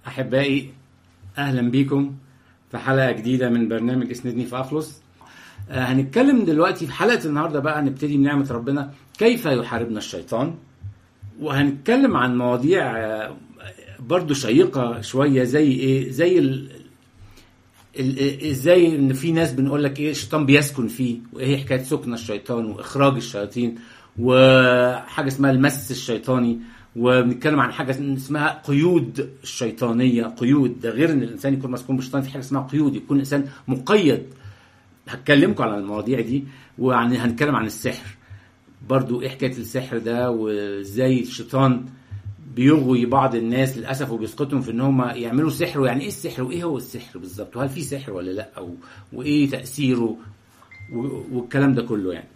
أحبائي أهلا بيكم في حلقة جديدة من برنامج اسندني في أخلص آه، هنتكلم دلوقتي في حلقة النهاردة بقى نبتدي بنعمة ربنا كيف يحاربنا الشيطان وهنتكلم عن مواضيع آه، برضو شيقة شوية زي إيه زي ال... ال- ازاي ان في ناس بنقول لك ايه الشيطان بيسكن فيه وايه حكايه سكن الشيطان واخراج الشياطين وحاجه اسمها المس الشيطاني وبنتكلم عن حاجه اسمها قيود الشيطانيه قيود ده غير ان الانسان يكون مسكون بالشيطان في حاجه اسمها قيود يكون الانسان مقيد هتكلمكم عن المواضيع دي وعن هنتكلم عن السحر برضو ايه حكايه السحر ده وازاي الشيطان بيغوي بعض الناس للاسف وبيسقطهم في ان هم يعملوا سحر ويعني ايه السحر وايه هو السحر بالظبط وهل في سحر ولا لا أو وايه تاثيره و- والكلام ده كله يعني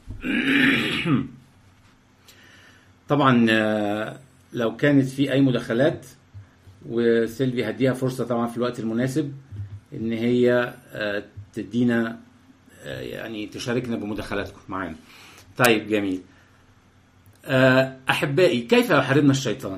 طبعا آه، لو كانت في اي مداخلات وسيلفي هديها فرصه طبعا في الوقت المناسب ان هي آه، تدينا آه، يعني تشاركنا بمداخلاتكم معانا طيب جميل آه، احبائي كيف يحاربنا الشيطان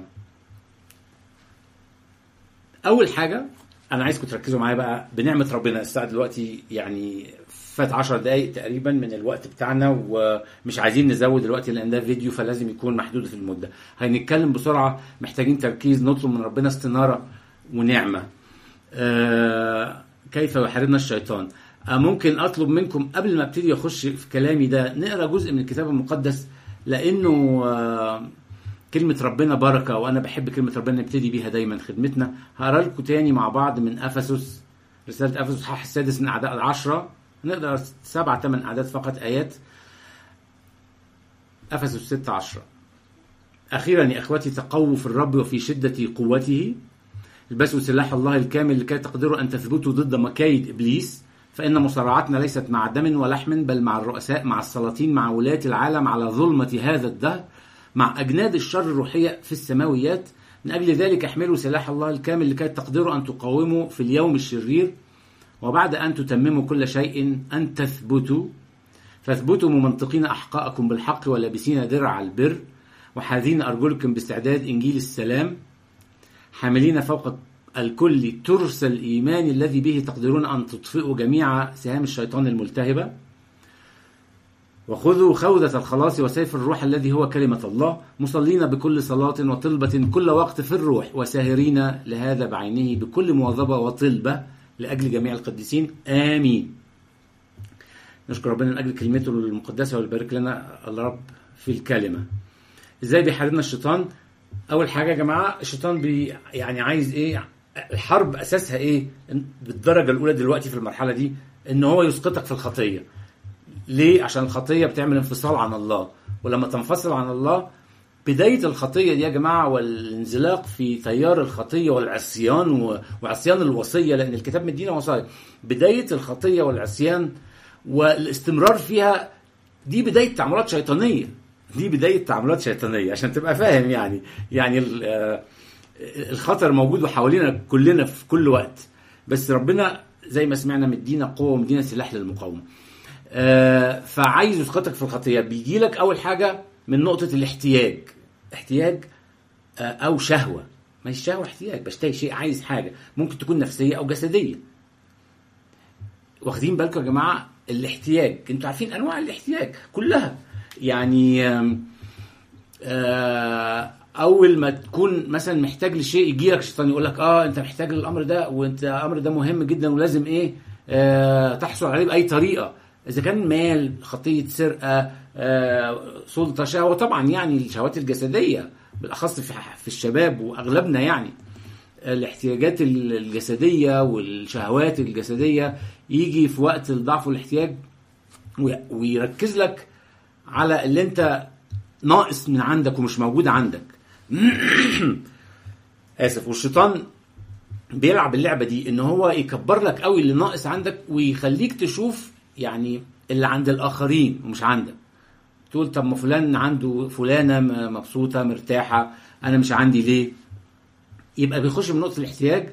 اول حاجه انا عايزكم تركزوا معايا بقى بنعمه ربنا الساعه دلوقتي يعني فات 10 دقائق تقريبا من الوقت بتاعنا ومش عايزين نزود الوقت لان ده فيديو فلازم يكون محدود في المده هنتكلم بسرعه محتاجين تركيز نطلب من ربنا استناره ونعمه آه كيف يحاربنا الشيطان آه ممكن اطلب منكم قبل ما ابتدي اخش في كلامي ده نقرا جزء من الكتاب المقدس لانه آه كلمة ربنا بركة وأنا بحب كلمة ربنا نبتدي بيها دايما خدمتنا هقرا لكم تاني مع بعض من أفسس رسالة أفسس الصحاح السادس من أعداء العشرة نقدر سبعة ثمان أعداد فقط آيات أفسس ستة عشرة أخيرا يا إخوتي تقووا في الرب وفي شدة قوته البسوا سلاح الله الكامل لكي تقدروا أن تثبتوا ضد مكايد إبليس فإن مصارعتنا ليست مع دم ولحم بل مع الرؤساء مع السلاطين مع ولاة العالم على ظلمة هذا الدهر مع أجناد الشر الروحية في السماويات من أجل ذلك احملوا سلاح الله الكامل لكي تقدروا أن تقاوموا في اليوم الشرير وبعد أن تتمموا كل شيء أن تثبتوا فاثبتوا ممنطقين أحقاءكم بالحق ولابسين درع البر وحاذين أرجلكم باستعداد إنجيل السلام حاملين فوق الكل ترس الإيمان الذي به تقدرون أن تطفئوا جميع سهام الشيطان الملتهبة وخذوا خوذة الخلاص وسيف الروح الذي هو كلمة الله مصلين بكل صلاة وطلبة كل وقت في الروح وساهرين لهذا بعينه بكل مواظبة وطلبة لأجل جميع القديسين آمين نشكر ربنا من أجل كلمته المقدسة ويبارك لنا الرب في الكلمة ازاي بيحاربنا الشيطان اول حاجه يا جماعه الشيطان بي يعني عايز ايه الحرب اساسها ايه بالدرجه الاولى دلوقتي في المرحله دي ان هو يسقطك في الخطيه ليه عشان الخطيه بتعمل انفصال عن الله ولما تنفصل عن الله بدايه الخطيه دي يا جماعه والانزلاق في تيار الخطيه والعصيان و- وعصيان الوصيه لان الكتاب مدينا وصايا بدايه الخطيه والعصيان والاستمرار فيها دي بدايه تعاملات شيطانيه دي بدايه تعاملات شيطانيه عشان تبقى فاهم يعني يعني ال- آه، الخطر موجود وحوالينا كلنا في كل وقت بس ربنا زي ما سمعنا مدينا قوه ومدينا سلاح للمقاومه آه، فعايز يسقطك في الخطيه بيجي لك اول حاجه من نقطه الاحتياج احتياج آه، او شهوه ما هي الشهوه احتياج بشتهي شيء عايز حاجه ممكن تكون نفسيه او جسديه واخدين بالكم يا جماعه الاحتياج انتوا عارفين انواع الاحتياج كلها يعني آم، آه، اول ما تكون مثلا محتاج لشيء يجي لك شيطان يقول لك اه انت محتاج للامر ده وانت الامر ده مهم جدا ولازم ايه آه تحصل عليه باي طريقه اذا كان مال خطيه سرقه آه سلطه شهوه طبعا يعني الشهوات الجسديه بالاخص في في الشباب واغلبنا يعني الاحتياجات الجسديه والشهوات الجسديه يجي في وقت الضعف والاحتياج وي- ويركز لك على اللي انت ناقص من عندك ومش موجود عندك اسف والشيطان بيلعب اللعبه دي ان هو يكبر لك قوي اللي ناقص عندك ويخليك تشوف يعني اللي عند الاخرين ومش عندك تقول طب ما فلان عنده فلانه م- مبسوطه مرتاحه انا مش عندي ليه يبقى بيخش من نقطه الاحتياج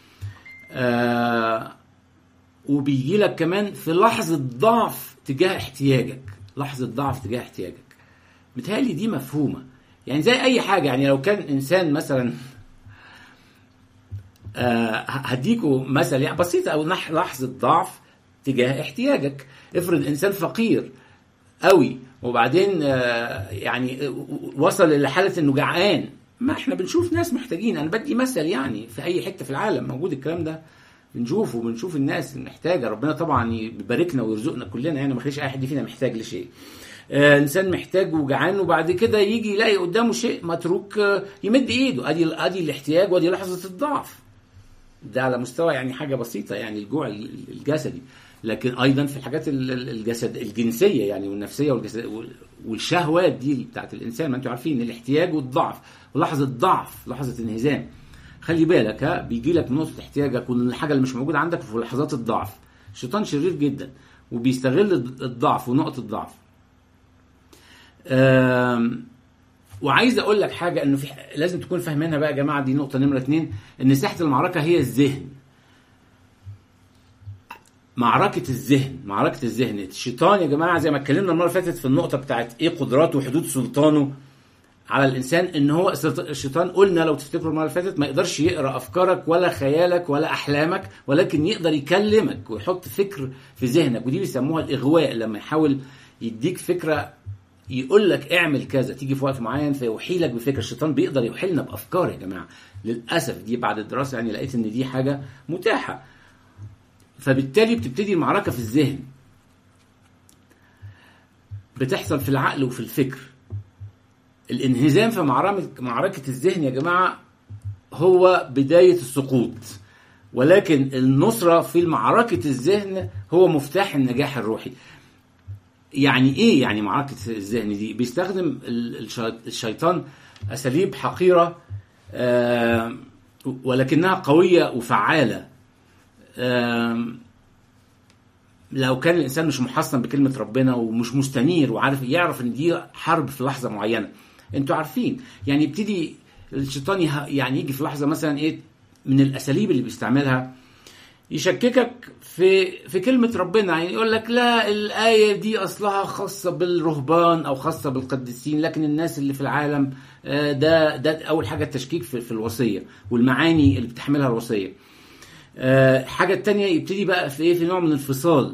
آه وبيجي لك كمان في لحظه ضعف تجاه احتياجك لحظه ضعف تجاه احتياجك متهيألي دي مفهومه يعني زي اي حاجه يعني لو كان انسان مثلا آه هديكوا مثل يعني بسيط او نح- لحظه ضعف تجاه احتياجك افرض انسان فقير قوي وبعدين آه، يعني آه، وصل لحاله انه جعان ما احنا بنشوف ناس محتاجين انا بدي مثل يعني في اي حته في العالم موجود الكلام ده بنشوفه وبنشوف الناس المحتاجه ربنا طبعا يباركنا ويرزقنا كلنا يعني ما يخليش اي حد فينا محتاج لشيء آه، انسان محتاج وجعان وبعد كده يجي يلاقي قدامه شيء متروك آه، يمد ايده ادي ادي الاحتياج وادي لحظه الضعف ده على مستوى يعني حاجه بسيطه يعني الجوع الجسدي لكن ايضا في الحاجات ال- ال- الجسد الجنسيه يعني والنفسيه والجسد وال- والشهوات دي بتاعت الانسان ما انتم عارفين الاحتياج والضعف ولحظه ضعف لحظه انهزام خلي بالك ها بيجي لك من نقطه احتياجك والحاجه اللي مش موجوده عندك في لحظات الضعف الشيطان شرير جدا وبيستغل الضعف ونقط الضعف آم، وعايز اقول لك حاجه انه في لازم تكون فاهمينها بقى يا جماعه دي نقطه نمره اتنين ان ساحه المعركه هي الذهن معركة الذهن معركة الذهن الشيطان يا جماعة زي ما اتكلمنا المرة اللي فاتت في النقطة بتاعت ايه قدراته وحدود سلطانه على الانسان ان هو الشيطان قلنا لو تفتكروا المره اللي فاتت ما يقدرش يقرا افكارك ولا خيالك ولا احلامك ولكن يقدر يكلمك ويحط فكر في ذهنك ودي بيسموها الاغواء لما يحاول يديك فكره يقول لك اعمل كذا تيجي في وقت معين فيوحي لك بفكره الشيطان بيقدر يوحي لنا بافكار يا جماعه للاسف دي بعد الدراسه يعني لقيت ان دي حاجه متاحه فبالتالي بتبتدي المعركه في الذهن بتحصل في العقل وفي الفكر الانهزام في معركة معركة الذهن يا جماعة هو بداية السقوط ولكن النصرة في معركة الذهن هو مفتاح النجاح الروحي يعني ايه يعني معركة الذهن دي بيستخدم الشيطان اساليب حقيرة آه ولكنها قوية وفعالة آه لو كان الانسان مش محصن بكلمه ربنا ومش مستنير وعارف يعرف ان دي حرب في لحظه معينه انتوا عارفين يعني يبتدي الشيطان يعني يجي في لحظه مثلا ايه من الاساليب اللي بيستعملها يشككك في في كلمه ربنا يعني يقول لك لا الايه دي اصلها خاصه بالرهبان او خاصه بالقديسين لكن الناس اللي في العالم ده ده اول حاجه التشكيك في, في الوصيه والمعاني اللي بتحملها الوصيه الحاجه التانية يبتدي بقى في ايه في نوع من الانفصال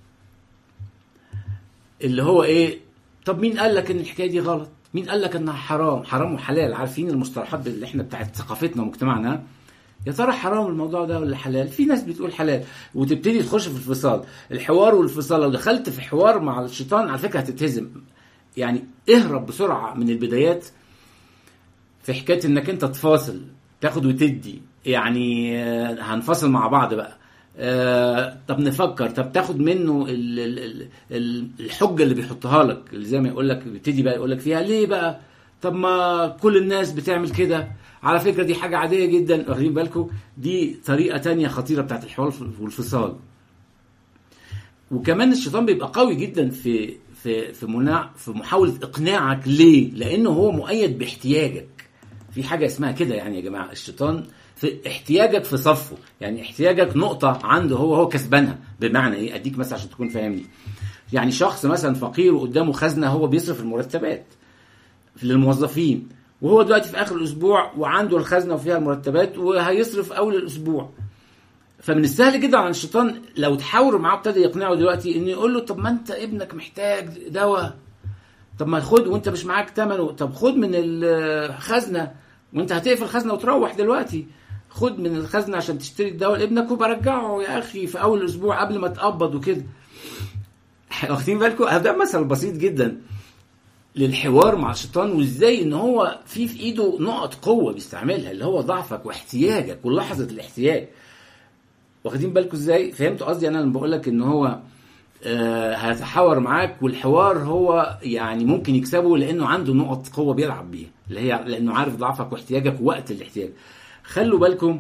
اللي هو ايه طب مين قال لك ان الحكايه دي غلط مين قال لك انها حرام حرام وحلال عارفين المصطلحات اللي احنا بتاعت ثقافتنا ومجتمعنا يا ترى حرام الموضوع ده ولا حلال في ناس بتقول حلال وتبتدي تخش في الفصال الحوار والفصال لو دخلت في حوار مع الشيطان على فكره هتتهزم يعني اهرب بسرعه من البدايات في حكايه انك انت تفاصل تاخد وتدي يعني هنفصل مع بعض بقى آه طب نفكر طب تاخد منه ال ال ال الحجه اللي بيحطها لك اللي زي ما يقول لك بيبتدي بقى يقول لك فيها ليه بقى طب ما كل الناس بتعمل كده على فكره دي حاجه عاديه جدا واخدين بالكم دي طريقه تانية خطيره بتاعت الحوار والفصال وكمان الشيطان بيبقى قوي جدا في في في منع في محاوله اقناعك ليه لانه هو مؤيد باحتياجك في حاجه اسمها كده يعني يا جماعه الشيطان في احتياجك في صفه يعني احتياجك نقطة عنده هو هو كسبانها بمعنى ايه اديك مثلا عشان تكون فاهمني يعني شخص مثلا فقير وقدامه خزنة هو بيصرف المرتبات للموظفين وهو دلوقتي في اخر الاسبوع وعنده الخزنة وفيها المرتبات وهيصرف اول الاسبوع فمن السهل جدا على الشيطان لو تحاور معاه ابتدى يقنعه دلوقتي انه يقول له طب ما انت ابنك محتاج دواء طب ما خد وانت مش معاك ثمنه طب خد من الخزنه وانت هتقفل الخزنه وتروح دلوقتي خد من الخزنه عشان تشتري الدواء لابنك وبرجعه يا اخي في اول اسبوع قبل ما تقبض وكده واخدين بالكم ده مثل بسيط جدا للحوار مع الشيطان وازاي ان هو في في ايده نقط قوه بيستعملها اللي هو ضعفك واحتياجك ولحظه الاحتياج واخدين بالكم ازاي فهمتوا قصدي انا لما بقول لك ان هو آه هيتحاور معاك والحوار هو يعني ممكن يكسبه لانه عنده نقط قوه بيلعب بيها اللي هي لانه عارف ضعفك واحتياجك وقت الاحتياج خلوا بالكم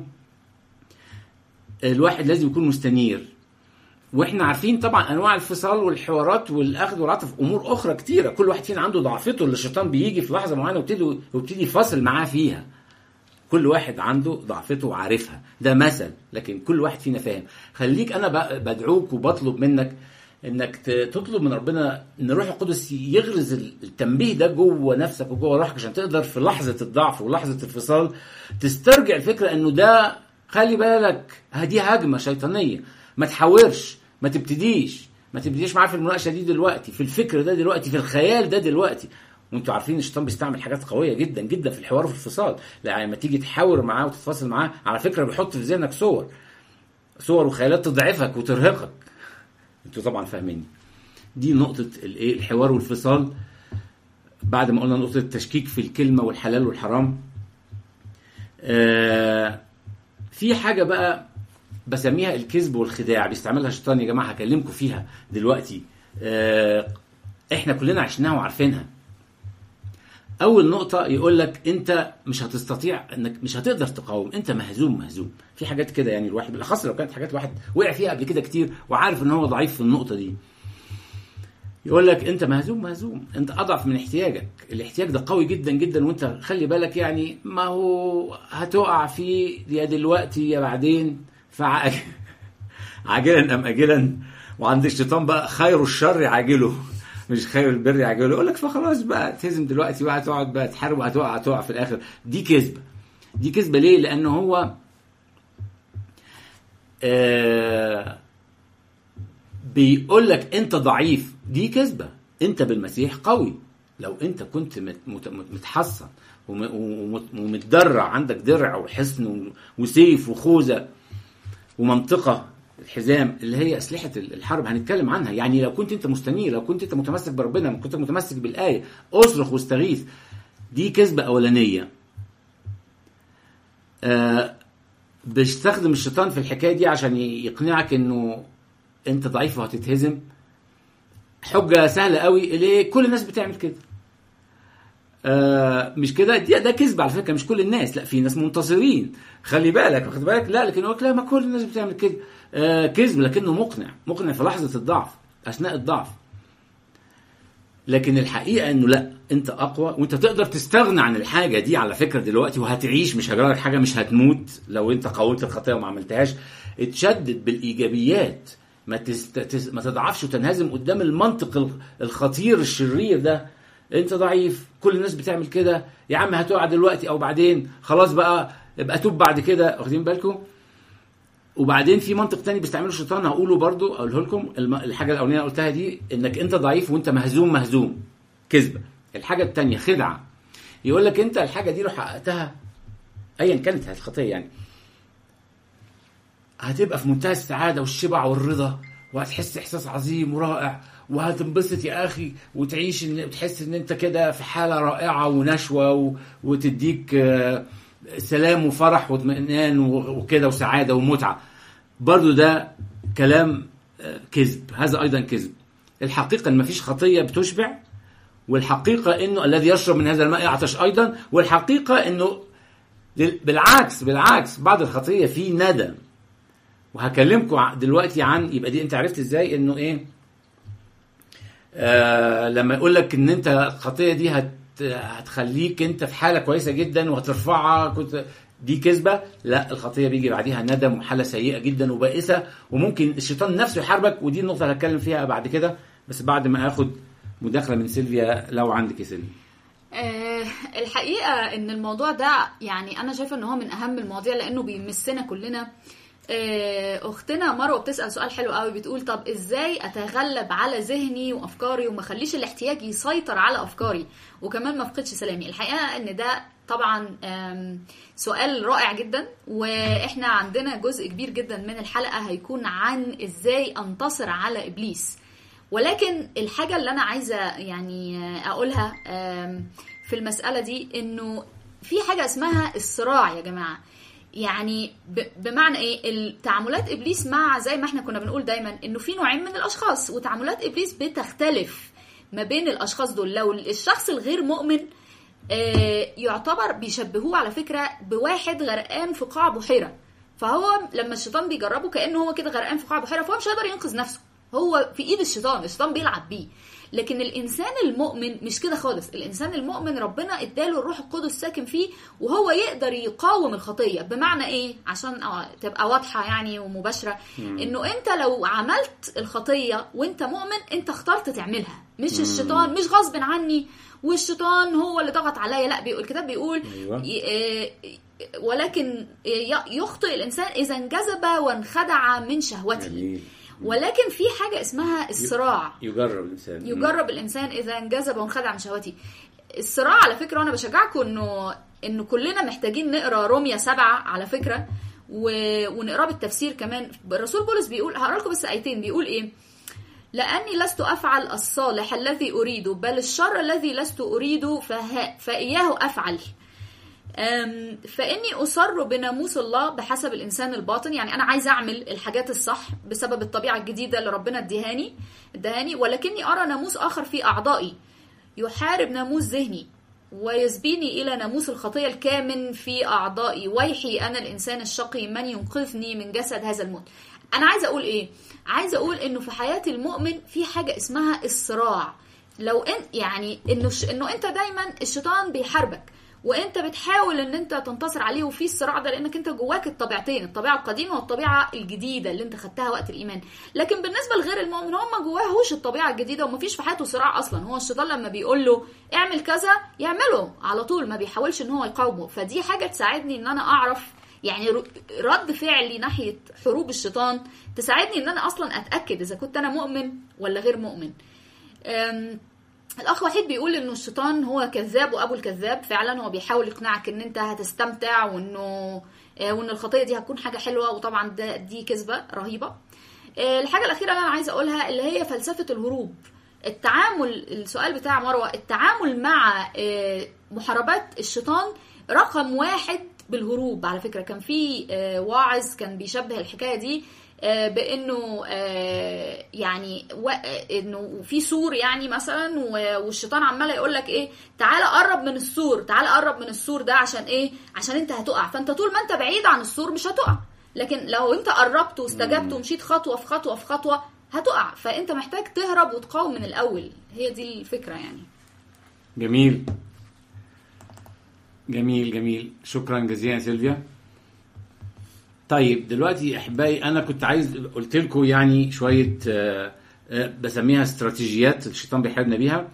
الواحد لازم يكون مستنير واحنا عارفين طبعا انواع الفصال والحوارات والاخذ والعطف امور اخرى كتيره كل واحد فينا عنده ضعفته اللي الشيطان بيجي في لحظه معينه ويبتدي ويبتدي يفاصل معاه فيها كل واحد عنده ضعفته وعارفها ده مثل لكن كل واحد فينا فاهم خليك انا بدعوك وبطلب منك انك تطلب من ربنا ان الروح القدس يغرز التنبيه ده جوه نفسك وجوه روحك عشان تقدر في لحظه الضعف ولحظه الفصال تسترجع الفكره انه ده خلي بالك دي هجمه شيطانيه ما تحاورش ما تبتديش ما تبتديش معاه في المناقشه دي دلوقتي في الفكر ده دلوقتي في الخيال ده دلوقتي وانتوا عارفين الشيطان بيستعمل حاجات قويه جدا جدا في الحوار وفي الفصال لما تيجي تحاور معاه وتتفاصل معاه على فكره بيحط في ذهنك صور صور وخيالات تضعفك وترهقك انتوا طبعا فاهميني دي نقطه الايه الحوار والفصال بعد ما قلنا نقطه التشكيك في الكلمه والحلال والحرام آه في حاجه بقى بسميها الكذب والخداع بيستعملها الشيطان يا جماعه هكلمكم فيها دلوقتي آه احنا كلنا عشناها وعارفينها اول نقطه يقول لك انت مش هتستطيع انك مش هتقدر تقاوم انت مهزوم مهزوم في حاجات كده يعني الواحد بالاخص لو كانت حاجات الواحد وقع فيها قبل كده كتير وعارف ان هو ضعيف في النقطه دي يقول لك انت مهزوم مهزوم انت اضعف من احتياجك الاحتياج ده قوي جدا جدا وانت خلي بالك يعني ما هو هتقع فيه يا دلوقتي يا بعدين عاجلا ام اجلا وعند الشيطان بقى خير الشر عاجله مش خير البر عاجله يقول لك فخلاص بقى تهزم دلوقتي بقى تقعد بقى تحارب وهتقع هتقع في الاخر دي كذبه دي كذبه ليه؟ لانه هو آه بيقول لك انت ضعيف دي كذبه انت بالمسيح قوي لو انت كنت متحصن ومتدرع عندك درع وحصن وسيف وخوذه ومنطقه الحزام اللي هي اسلحه الحرب هنتكلم عنها يعني لو كنت انت مستنير لو كنت انت متمسك بربنا كنت متمسك بالايه اصرخ واستغيث دي كذبه اولانيه آه بيستخدم الشيطان في الحكايه دي عشان يقنعك انه انت ضعيف وهتتهزم حجه سهله قوي ليه كل الناس بتعمل كده آه مش كده ده كذب على فكره مش كل الناس لا في ناس منتصرين خلي بالك واخد بالك لا لكن يقول لا ما كل الناس بتعمل كده آه كذب لكنه مقنع مقنع في لحظه الضعف اثناء الضعف لكن الحقيقه انه لا انت اقوى وانت تقدر تستغنى عن الحاجه دي على فكره دلوقتي وهتعيش مش هجرى لك حاجه مش هتموت لو انت قاومت الخطيه وما عملتهاش اتشدد بالايجابيات ما تست... ما تضعفش وتنهزم قدام المنطق الخطير الشرير ده انت ضعيف كل الناس بتعمل كده يا عم هتقع دلوقتي او بعدين خلاص بقى ابقى توب بعد كده واخدين بالكم وبعدين في منطق تاني بيستعمله الشيطان هقوله برضو اقوله لكم الحاجه الاولانيه اللي قلتها دي انك انت ضعيف وانت مهزوم مهزوم كذبه الحاجه الثانيه خدعه يقول لك انت الحاجه دي لو حققتها ايا كانت الخطيه يعني هتبقى في منتهى السعاده والشبع والرضا وهتحس احساس عظيم ورائع وهتنبسط يا اخي وتعيش ان تحس ان انت كده في حاله رائعه ونشوه وتديك سلام وفرح واطمئنان وكده وسعاده ومتعه برضو ده كلام كذب هذا ايضا كذب الحقيقه ان مفيش خطيه بتشبع والحقيقه انه الذي يشرب من هذا الماء يعطش ايضا والحقيقه انه بالعكس بالعكس بعد الخطيه في ندم وهكلمكم دلوقتي عن يبقى دي انت عرفت ازاي انه ايه آه لما يقول لك ان انت الخطيه دي هت هتخليك انت في حاله كويسه جدا وهترفعها كنت دي كذبه لا الخطيه بيجي بعديها ندم وحاله سيئه جدا وبائسه وممكن الشيطان نفسه يحاربك ودي النقطه اللي هتكلم فيها بعد كده بس بعد ما اخد مداخله من سيلفيا لو عندك يا سيلفيا أه الحقيقه ان الموضوع ده يعني انا شايفه ان هو من اهم المواضيع لانه بيمسنا كلنا اختنا مروه بتسال سؤال حلو قوي بتقول طب ازاي اتغلب على ذهني وافكاري وما اخليش الاحتياج يسيطر على افكاري وكمان ما افقدش سلامي الحقيقه ان ده طبعا سؤال رائع جدا واحنا عندنا جزء كبير جدا من الحلقه هيكون عن ازاي انتصر على ابليس ولكن الحاجه اللي انا عايزه يعني اقولها في المساله دي انه في حاجه اسمها الصراع يا جماعه يعني بمعنى ايه التعاملات ابليس مع زي ما احنا كنا بنقول دايما انه في نوعين من الاشخاص وتعاملات ابليس بتختلف ما بين الاشخاص دول لو الشخص الغير مؤمن يعتبر بيشبهوه على فكره بواحد غرقان في قاع بحيره فهو لما الشيطان بيجربه كانه هو كده غرقان في قاع بحيره فهو مش هيقدر ينقذ نفسه هو في ايد الشيطان الشيطان بيلعب بيه لكن الانسان المؤمن مش كده خالص الانسان المؤمن ربنا اداله الروح القدس ساكن فيه وهو يقدر يقاوم الخطيه بمعنى ايه عشان تبقى واضحه يعني ومباشره انه انت لو عملت الخطيه وانت مؤمن انت اخترت تعملها مش الشيطان مش غصب عني والشيطان هو اللي ضغط عليا لا بيقول الكتاب بيقول أيوة. ولكن يخطئ الانسان اذا انجذب وانخدع من شهوته جميل ولكن في حاجه اسمها الصراع يجرب الانسان يجرب الانسان اذا انجذب وانخدع من شهوته الصراع على فكره وانا بشجعكم انه انه كلنا محتاجين نقرا روميا سبعة على فكره و... ونقراه بالتفسير كمان الرسول بولس بيقول هقرا لكم بس ايتين بيقول ايه لأني لست أفعل الصالح الذي أريده بل الشر الذي لست أريده فه... فإياه أفعل أم، فإني أصر بناموس الله بحسب الإنسان الباطن يعني أنا عايزة أعمل الحاجات الصح بسبب الطبيعة الجديدة اللي ربنا ادهاني ادهاني ولكني أرى ناموس آخر في أعضائي يحارب ناموس ذهني ويسبيني إلى ناموس الخطية الكامن في أعضائي ويحي أنا الإنسان الشقي من ينقذني من جسد هذا الموت أنا عايزة أقول إيه؟ عايزة أقول إنه في حياة المؤمن في حاجة اسمها الصراع لو انت يعني انه ش... انه انت دايما الشيطان بيحاربك وانت بتحاول ان انت تنتصر عليه وفي الصراع ده لانك انت جواك الطبيعتين الطبيعه القديمه والطبيعه الجديده اللي انت خدتها وقت الايمان لكن بالنسبه لغير المؤمن هو ما جواهوش الطبيعه الجديده ومفيش في حياته صراع اصلا هو الشيطان لما بيقول له اعمل كذا يعمله على طول ما بيحاولش ان هو يقاومه فدي حاجه تساعدني ان انا اعرف يعني ر- رد فعلي ناحيه حروب الشيطان تساعدني ان انا اصلا اتاكد اذا كنت انا مؤمن ولا غير مؤمن أم، الاخ وحيد بيقول انه الشيطان هو كذاب وابو الكذاب فعلا هو بيحاول يقنعك ان انت هتستمتع وانه آه، وان الخطيه دي هتكون حاجه حلوه وطبعا ده دي كذبه رهيبه آه، الحاجه الاخيره اللي انا عايزه اقولها اللي هي فلسفه الهروب التعامل السؤال بتاع مروه التعامل مع آه، محاربات الشيطان رقم واحد بالهروب على فكره كان في آه، واعظ كان بيشبه الحكايه دي آه، بانه آه، يعني و- آه، انه في سور يعني مثلا و- والشيطان عمال يقول لك ايه تعالى قرب من السور تعالى قرب من السور ده عشان ايه عشان انت هتقع فانت طول ما انت بعيد عن السور مش هتقع لكن لو انت قربت واستجبت ومشيت خطوه في خطوه في خطوه هتقع فانت محتاج تهرب وتقاوم من الاول هي دي الفكره يعني جميل جميل جميل شكرا جزيلا يا سيلفيا طيب دلوقتي احبائي انا كنت عايز قلت لكم يعني شويه آه، آه، بسميها استراتيجيات الشيطان بيحاربنا بيها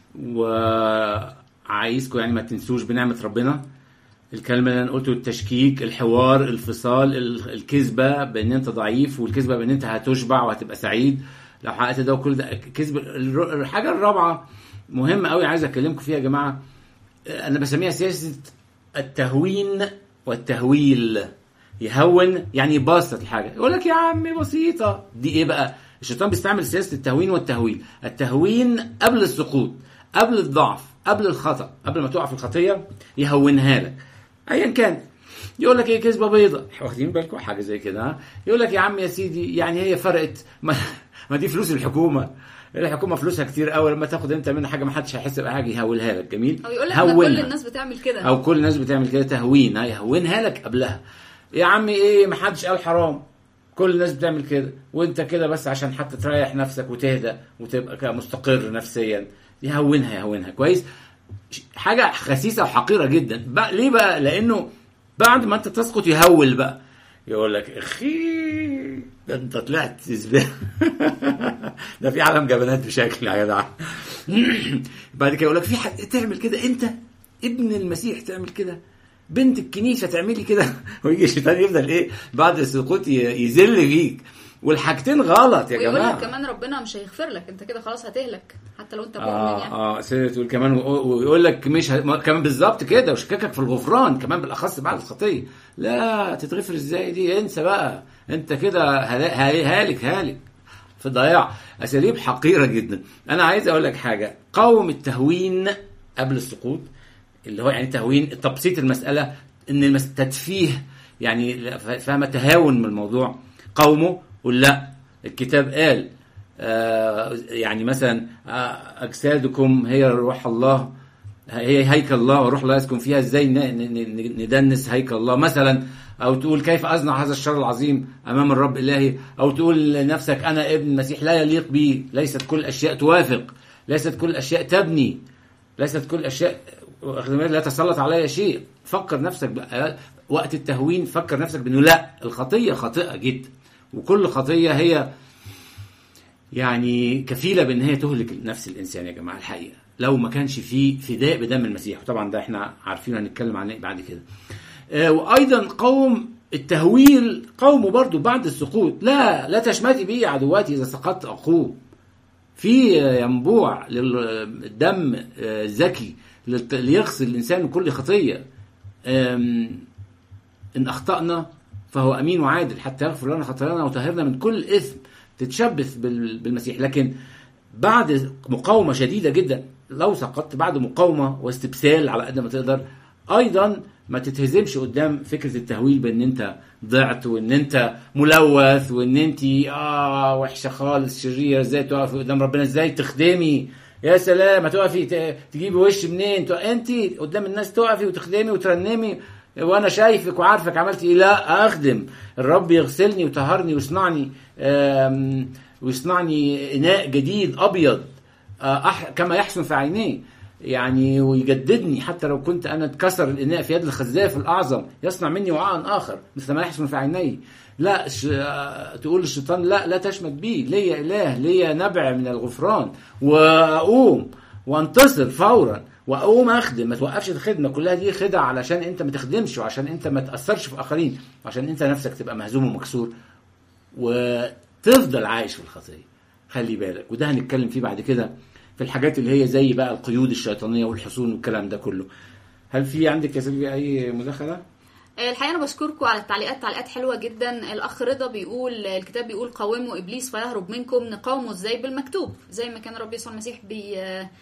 وعايزكم يعني ما تنسوش بنعمه ربنا الكلمه اللي انا قلته التشكيك الحوار الفصال ال- الكذبه بان انت ضعيف والكذبه بان انت هتشبع وهتبقى سعيد لو حققت ده وكل ده كذب الر- الحاجه الرابعه مهمه قوي عايز اكلمكم فيها يا جماعه انا بسميها سياسه التهوين والتهويل يهون يعني يبسط الحاجه يقول لك يا عمي بسيطه دي ايه بقى الشيطان بيستعمل سياسه التهوين والتهويل التهوين قبل السقوط قبل الضعف قبل الخطا قبل ما تقع في الخطيه يهونها لك ايا كان يقول لك ايه كذبه بيضة واخدين بالكم حاجه زي كده ها يقول لك يا عم يا سيدي يعني هي فرقت ما, ما دي فلوس الحكومه الحكومه فلوسها كتير قوي لما تاخد انت منها حاجه ما حدش هيحس بحاجه يهولها لك جميل او يقول لك ما كل هونها. الناس بتعمل كده او كل الناس بتعمل كده تهوين ها يهونها لك قبلها يا عمي ايه ما حدش قال حرام كل الناس بتعمل كده وانت كده بس عشان حتى تريح نفسك وتهدى وتبقى كده مستقر نفسيا يهونها يهونها كويس ش- حاجه خسيسه وحقيره جدا بقى ليه بقى لانه بعد ما انت تسقط يهول بقى يقول لك اخي ده انت طلعت زباله ده في عالم جبنات بشكل يا جدع بعد كده يقول لك في حد تعمل كده انت ابن المسيح تعمل كده بنت الكنيسه تعملي كده ويجي الشيطان يفضل ايه بعد السقوط ي- يذل فيك والحاجتين غلط يا ويقول لك جماعه كمان ربنا مش هيغفر لك انت كده خلاص هتهلك حتى لو انت مؤمن اه يعني اه سيرة تقول كمان و- ويقول لك مش ه... ما- كمان بالظبط كده وشككك في الغفران كمان بالاخص بعد الخطيه لا تتغفر ازاي دي انسى بقى انت كده هلا- هال- هالك هالك في ضياع اساليب حقيره جدا انا عايز اقول لك حاجه قاوم التهوين قبل السقوط اللي هو يعني تهوين تبسيط المساله ان المس... تدفيه يعني فاهمه تهاون من الموضوع قومه قول لا الكتاب قال آه، يعني مثلا آه، اجسادكم هي روح الله هي هيكل الله وروح الله يسكن فيها ازاي ن- ن- ن- ندنس هيكل الله مثلا او تقول كيف اصنع هذا الشر العظيم امام الرب الهي او تقول لنفسك انا ابن المسيح لا يليق بي ليست كل الاشياء توافق ليست كل الاشياء تبني ليست كل الاشياء واخد بالك؟ لا تسلط علي شيء فكر نفسك بقى وقت التهوين فكر نفسك بانه لا الخطيه خاطئه جدا وكل خطيه هي يعني كفيله بان هي تهلك نفس الانسان يا جماعه الحقيقه لو ما كانش فيه فداء بدم المسيح وطبعا ده احنا عارفين هنتكلم عنه بعد كده آه، وايضا قوم التهويل قومه برضو بعد السقوط لا لا تشمتي بي عدواتي اذا سقطت اقوم في ينبوع للدم آه، ذكي للت- ليغسل الانسان من كل خطيه آم، ان اخطانا فهو امين وعادل حتى يغفر لنا خطايانا ويطهرنا من كل اثم تتشبث بال- بالمسيح لكن بعد مقاومه شديده جدا لو سقطت بعد مقاومه واستبسال على قد ما تقدر ايضا ما تتهزمش قدام فكره التهويل بان انت ضعت وان انت ملوث وان انت اه وحشه خالص شريره ازاي تقفي قدام ربنا ازاي تخدمي يا سلام هتقفي ت- تجيبي وش منين تو- انت قدام الناس تقفي وتخدمي وترنمي وانا شايفك وعارفك عملت ايه لا اخدم الرب يغسلني ويطهرني ويصنعني آم، ويصنعني اناء جديد ابيض آه، أح- كما يحسن في عينيه يعني ويجددني حتى لو كنت انا اتكسر الاناء في يد الخزاف الاعظم يصنع مني وعاء اخر مثل ما يحسن في عيني لا ش... آه، تقول للشيطان لا لا تشمت بي ليا اله ليا نبع من الغفران واقوم وانتصر فورا واقوم اخدم ما توقفش الخدمه كلها دي خدع علشان انت ما تخدمش وعشان انت ما تاثرش في اخرين وعشان انت نفسك تبقى مهزوم ومكسور وتفضل عايش في الخطيه خلي بالك وده هنتكلم فيه بعد كده في الحاجات اللي هي زي بقى القيود الشيطانيه والحصون والكلام ده كله هل في عندك يا سيدي اي مداخله الحقيقه انا بشكركم على التعليقات تعليقات حلوه جدا الاخ رضا بيقول الكتاب بيقول قاوموا ابليس فيهرب منكم نقاومه ازاي بالمكتوب زي ما كان رب يسوع المسيح بي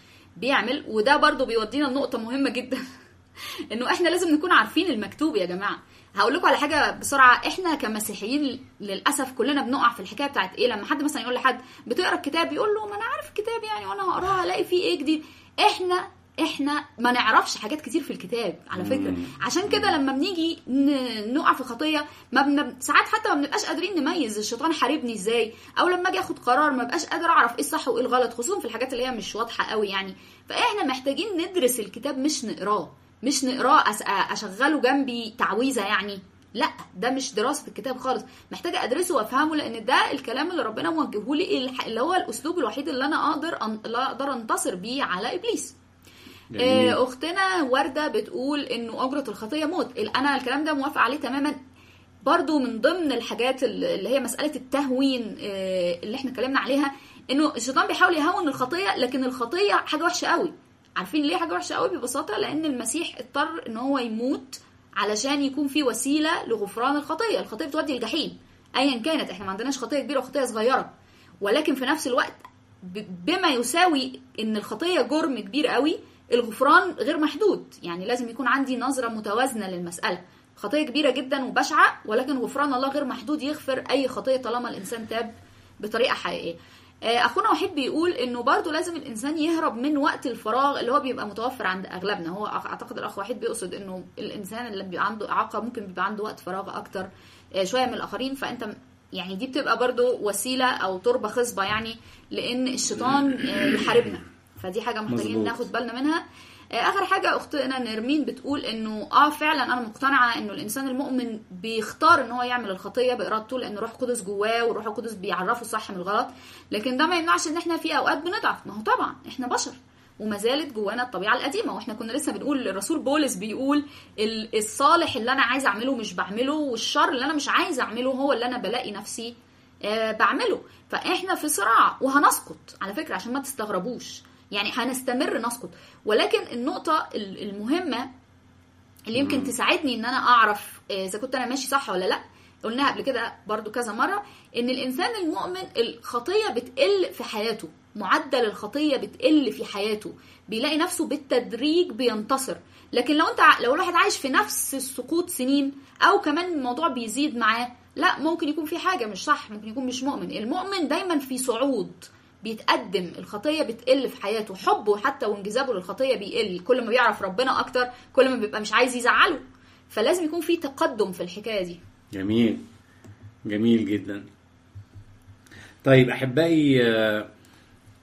بيعمل وده برضو بيودينا لنقطه مهمه جدا انه احنا لازم نكون عارفين المكتوب يا جماعه هقول لكم على حاجه بسرعه احنا كمسيحيين للاسف كلنا بنقع في الحكايه بتاعت ايه لما حد مثلا يقول لحد بتقرا الكتاب يقول له ما انا عارف الكتاب يعني وانا هقراه هلاقي فيه ايه جديد احنا احنا ما نعرفش حاجات كتير في الكتاب على فكره مم. عشان كده لما بنيجي ن- نقع في خطيه ما بن... ساعات حتى ما بنبقاش قادرين نميز الشيطان حاربني ازاي او لما اجي اخد قرار ما بقاش قادر اعرف ايه الصح وايه الغلط خصوصا في الحاجات اللي هي مش واضحه قوي يعني فاحنا محتاجين ندرس الكتاب مش نقراه مش نقراه أس... اشغله جنبي تعويذه يعني لا ده مش دراسه الكتاب خالص محتاجه ادرسه وافهمه لان ده الكلام اللي ربنا موجهه لي الح- اللي هو الاسلوب الوحيد اللي انا اقدر أن... لا اقدر انتصر بيه على ابليس جميل. آه، اختنا ورده بتقول انه اجره الخطيه موت ال- انا الكلام ده موافقه عليه تماما برضو من ضمن الحاجات اللي هي مساله التهوين آه، اللي احنا اتكلمنا عليها انه الشيطان بيحاول يهون الخطيه لكن الخطيه حاجه وحشه قوي عارفين ليه حاجه وحشه قوي ببساطه لان المسيح اضطر ان هو يموت علشان يكون في وسيله لغفران الخطيه الخطيه بتودي الجحيم ايا كانت احنا ما عندناش خطيه كبيره وخطيه صغيره ولكن في نفس الوقت ب- بما يساوي ان الخطيه جرم كبير قوي الغفران غير محدود يعني لازم يكون عندي نظره متوازنه للمساله خطيه كبيره جدا وبشعه ولكن غفران الله غير محدود يغفر اي خطيه طالما الانسان تاب بطريقه حقيقيه آه، اخونا وحيد بيقول انه برضو لازم الانسان يهرب من وقت الفراغ اللي هو بيبقى متوفر عند اغلبنا هو أع- اعتقد الاخ وحيد بيقصد انه الانسان اللي بيبقى عنده اعاقه ممكن بيبقى عنده وقت فراغ اكتر آه، شويه من الاخرين فانت م- يعني دي بتبقى برضو وسيله او تربه خصبه يعني لان الشيطان آه، يحاربنا فدي حاجه محتاجين مظبوط. ناخد بالنا منها آه، اخر حاجه اختنا نرمين بتقول انه اه فعلا انا مقتنعه انه الانسان المؤمن بيختار ان هو يعمل الخطيه بارادته لان روح القدس جواه والروح القدس بيعرفه الصح من الغلط لكن ده ما يمنعش ان احنا في اوقات بنضعف ما هو طبعا احنا بشر وما زالت جوانا الطبيعه القديمه واحنا كنا لسه بنقول الرسول بولس بيقول ال- الصالح اللي انا عايز اعمله مش بعمله والشر اللي انا مش عايز اعمله هو اللي انا بلاقي نفسي آه، بعمله فاحنا في صراع وهنسقط على فكره عشان ما تستغربوش يعني هنستمر نسقط ولكن النقطه ال- المهمه اللي يمكن تساعدني ان انا اعرف آه، اذا كنت انا ماشي صح ولا لا قلناها قبل كده برضو كذا مرة ان الانسان المؤمن الخطية بتقل في حياته معدل الخطية بتقل في حياته بيلاقي نفسه بالتدريج بينتصر لكن لو انت ع- لو الواحد عايش في نفس السقوط سنين او كمان الموضوع بيزيد معاه لا ممكن يكون في حاجة مش صح ممكن يكون مش مؤمن المؤمن دايما في صعود بيتقدم الخطيه بتقل في حياته حبه حتى وانجذابه للخطيه بيقل كل ما بيعرف ربنا اكتر كل ما بيبقى مش عايز يزعله فلازم يكون في تقدم في الحكايه دي جميل جميل جدا طيب احبائي آه،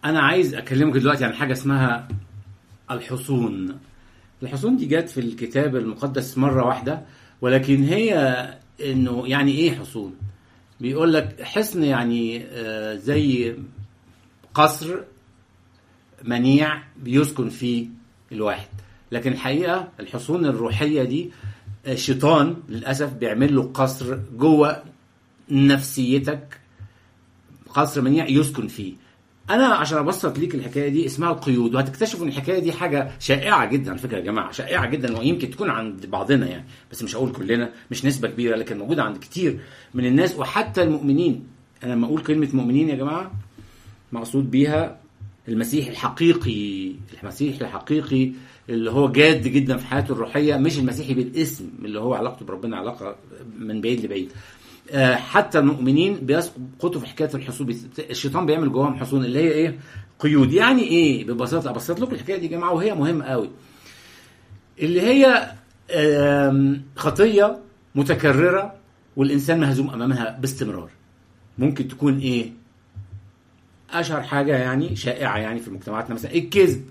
انا عايز اكلمك دلوقتي عن حاجه اسمها الحصون الحصون دي جت في الكتاب المقدس مره واحده ولكن هي انه يعني ايه حصون بيقول لك حصن يعني آه، زي قصر منيع بيسكن فيه الواحد لكن الحقيقه الحصون الروحيه دي الشيطان للاسف بيعمل له قصر جوه نفسيتك قصر منيع يسكن فيه انا عشان ابسط ليك الحكايه دي اسمها القيود وهتكتشفوا ان الحكايه دي حاجه شائعه جدا على فكره يا جماعه شائعه جدا ويمكن تكون عند بعضنا يعني بس مش هقول كلنا مش نسبه كبيره لكن موجوده عند كتير من الناس وحتى المؤمنين انا لما اقول كلمه مؤمنين يا جماعه مقصود بيها المسيح الحقيقي المسيح الحقيقي اللي هو جاد جدا في حياته الروحيه مش المسيحي بالاسم اللي هو علاقته بربنا علاقه من بعيد لبعيد آه، حتى المؤمنين بيسقطوا في حكايه الحصول بيس- الشيطان بيعمل جواهم حصون اللي هي ايه قيود يعني ايه ببساطه ابسط لكم الحكايه دي يا جماعه وهي مهمه قوي اللي هي آم، خطيه متكرره والانسان مهزوم امامها باستمرار ممكن تكون ايه اشهر حاجه يعني شائعه يعني في مجتمعاتنا مثلا الكذب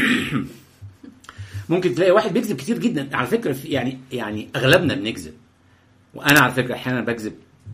ممكن تلاقي واحد بيكذب كتير جدا على فكره في يعني يعني اغلبنا بنكذب وانا على فكره احيانا بكذب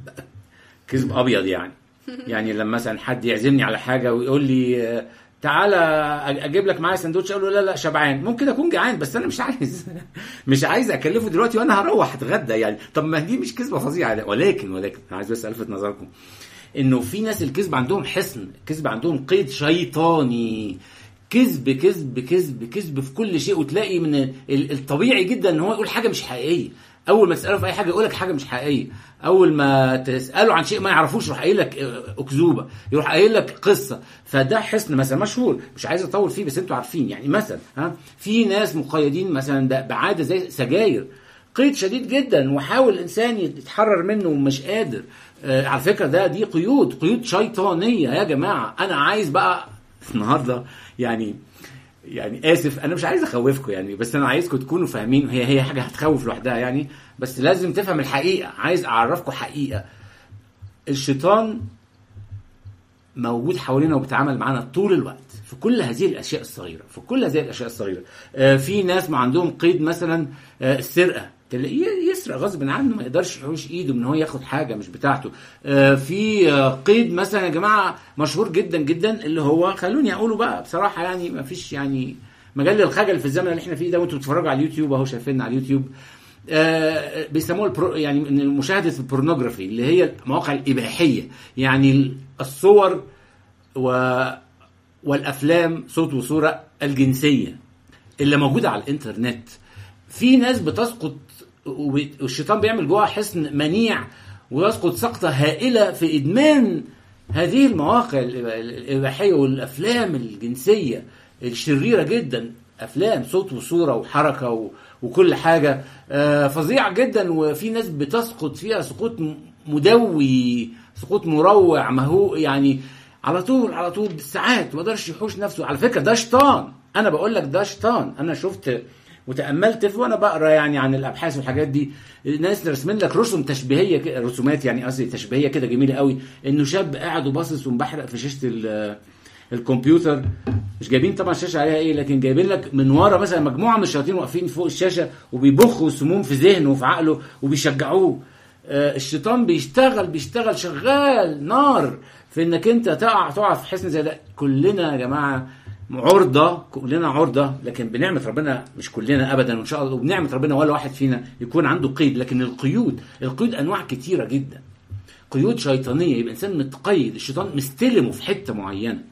كذب ابيض يعني يعني لما مثلا حد يعزمني على حاجه ويقول لي آه، تعالى أ- اجيب لك معايا سندوتش اقول له لا لا شبعان ممكن اكون جعان بس انا مش عايز مش عايز اكلفه دلوقتي وانا هروح اتغدى يعني طب ما دي مش كذبه فظيعه ده ولكن ولكن انا عايز بس الفت نظركم انه في ناس الكذب عندهم حصن الكذب عندهم قيد شيطاني كذب كذب كذب كذب في كل شيء وتلاقي من ال- الطبيعي جدا ان هو يقول حاجه مش حقيقيه اول ما تساله في اي حاجه يقول لك حاجه مش حقيقيه اول ما تساله عن شيء ما يعرفوش يروح قايل لك آه، اكذوبه يروح قايل لك قصه فده حصن مثلا مشهور مش عايز اطول فيه بس انتوا عارفين يعني مثلا ها في ناس مقيدين مثلا ب- بعاده زي سجاير قيد شديد جدا وحاول الانسان يتحرر منه ومش قادر آه على فكره ده دي قيود قيود شيطانيه يا جماعه انا عايز بقى النهارده يعني يعني اسف انا مش عايز اخوفكم يعني بس انا عايزكم تكونوا فاهمين هي هي حاجه هتخوف لوحدها يعني بس لازم تفهم الحقيقه عايز اعرفكم حقيقه الشيطان موجود حوالينا وبيتعامل معانا طول الوقت في كل هذه الاشياء الصغيره في كل هذه الاشياء الصغيره آه في ناس ما عندهم قيد مثلا آه السرقه تلاقيه يسرق غصب عنه ما يقدرش يحوش ايده من هو ياخد حاجه مش بتاعته آه في آه قيد مثلا يا جماعه مشهور جدا جدا اللي هو خلوني اقوله بقى بصراحه يعني ما فيش يعني مجال للخجل في الزمن اللي احنا فيه ده وانتوا بتتفرجوا على اليوتيوب اهو شايفيننا على اليوتيوب آه، بيسموها البرو يعني من مشاهده البورنوجرافي اللي هي المواقع الاباحيه يعني الصور و والافلام صوت وصوره الجنسيه اللي موجوده على الانترنت في ناس بتسقط والشيطان بيعمل جواها حصن منيع ويسقط سقطه هائله في ادمان هذه المواقع الاباحيه والافلام الجنسيه الشريره جدا افلام صوت وصوره وحركه و... وكل حاجه آه فظيعه جدا وفي ناس بتسقط فيها سقوط مدوي سقوط مروع مهو يعني على طول على طول بالساعات ما قدرش يحوش نفسه على فكره ده شيطان انا بقول لك ده شيطان انا شفت وتاملت في وانا بقرا يعني عن الابحاث والحاجات دي ناس رسمين لك رسم تشبيهيه كده رسومات يعني قصدي تشبيهيه كده جميله قوي انه شاب قاعد وباصص ومبحرق في شاشه الكمبيوتر مش جايبين طبعا الشاشه عليها ايه لكن جايبين لك من ورا مثلا مجموعه من الشياطين واقفين فوق الشاشه وبيبخوا السموم في ذهنه وفي عقله وبيشجعوه آه الشيطان بيشتغل بيشتغل شغال نار في انك انت تقع تقع في حصن زي ده كلنا يا جماعه عرضة كلنا عرضة لكن بنعمة ربنا مش كلنا أبدا وإن شاء الله وبنعمة ربنا ولا واحد فينا يكون عنده قيد لكن القيود القيود أنواع كتيرة جدا قيود شيطانية يبقى إنسان متقيد الشيطان مستلمه في حتة معينة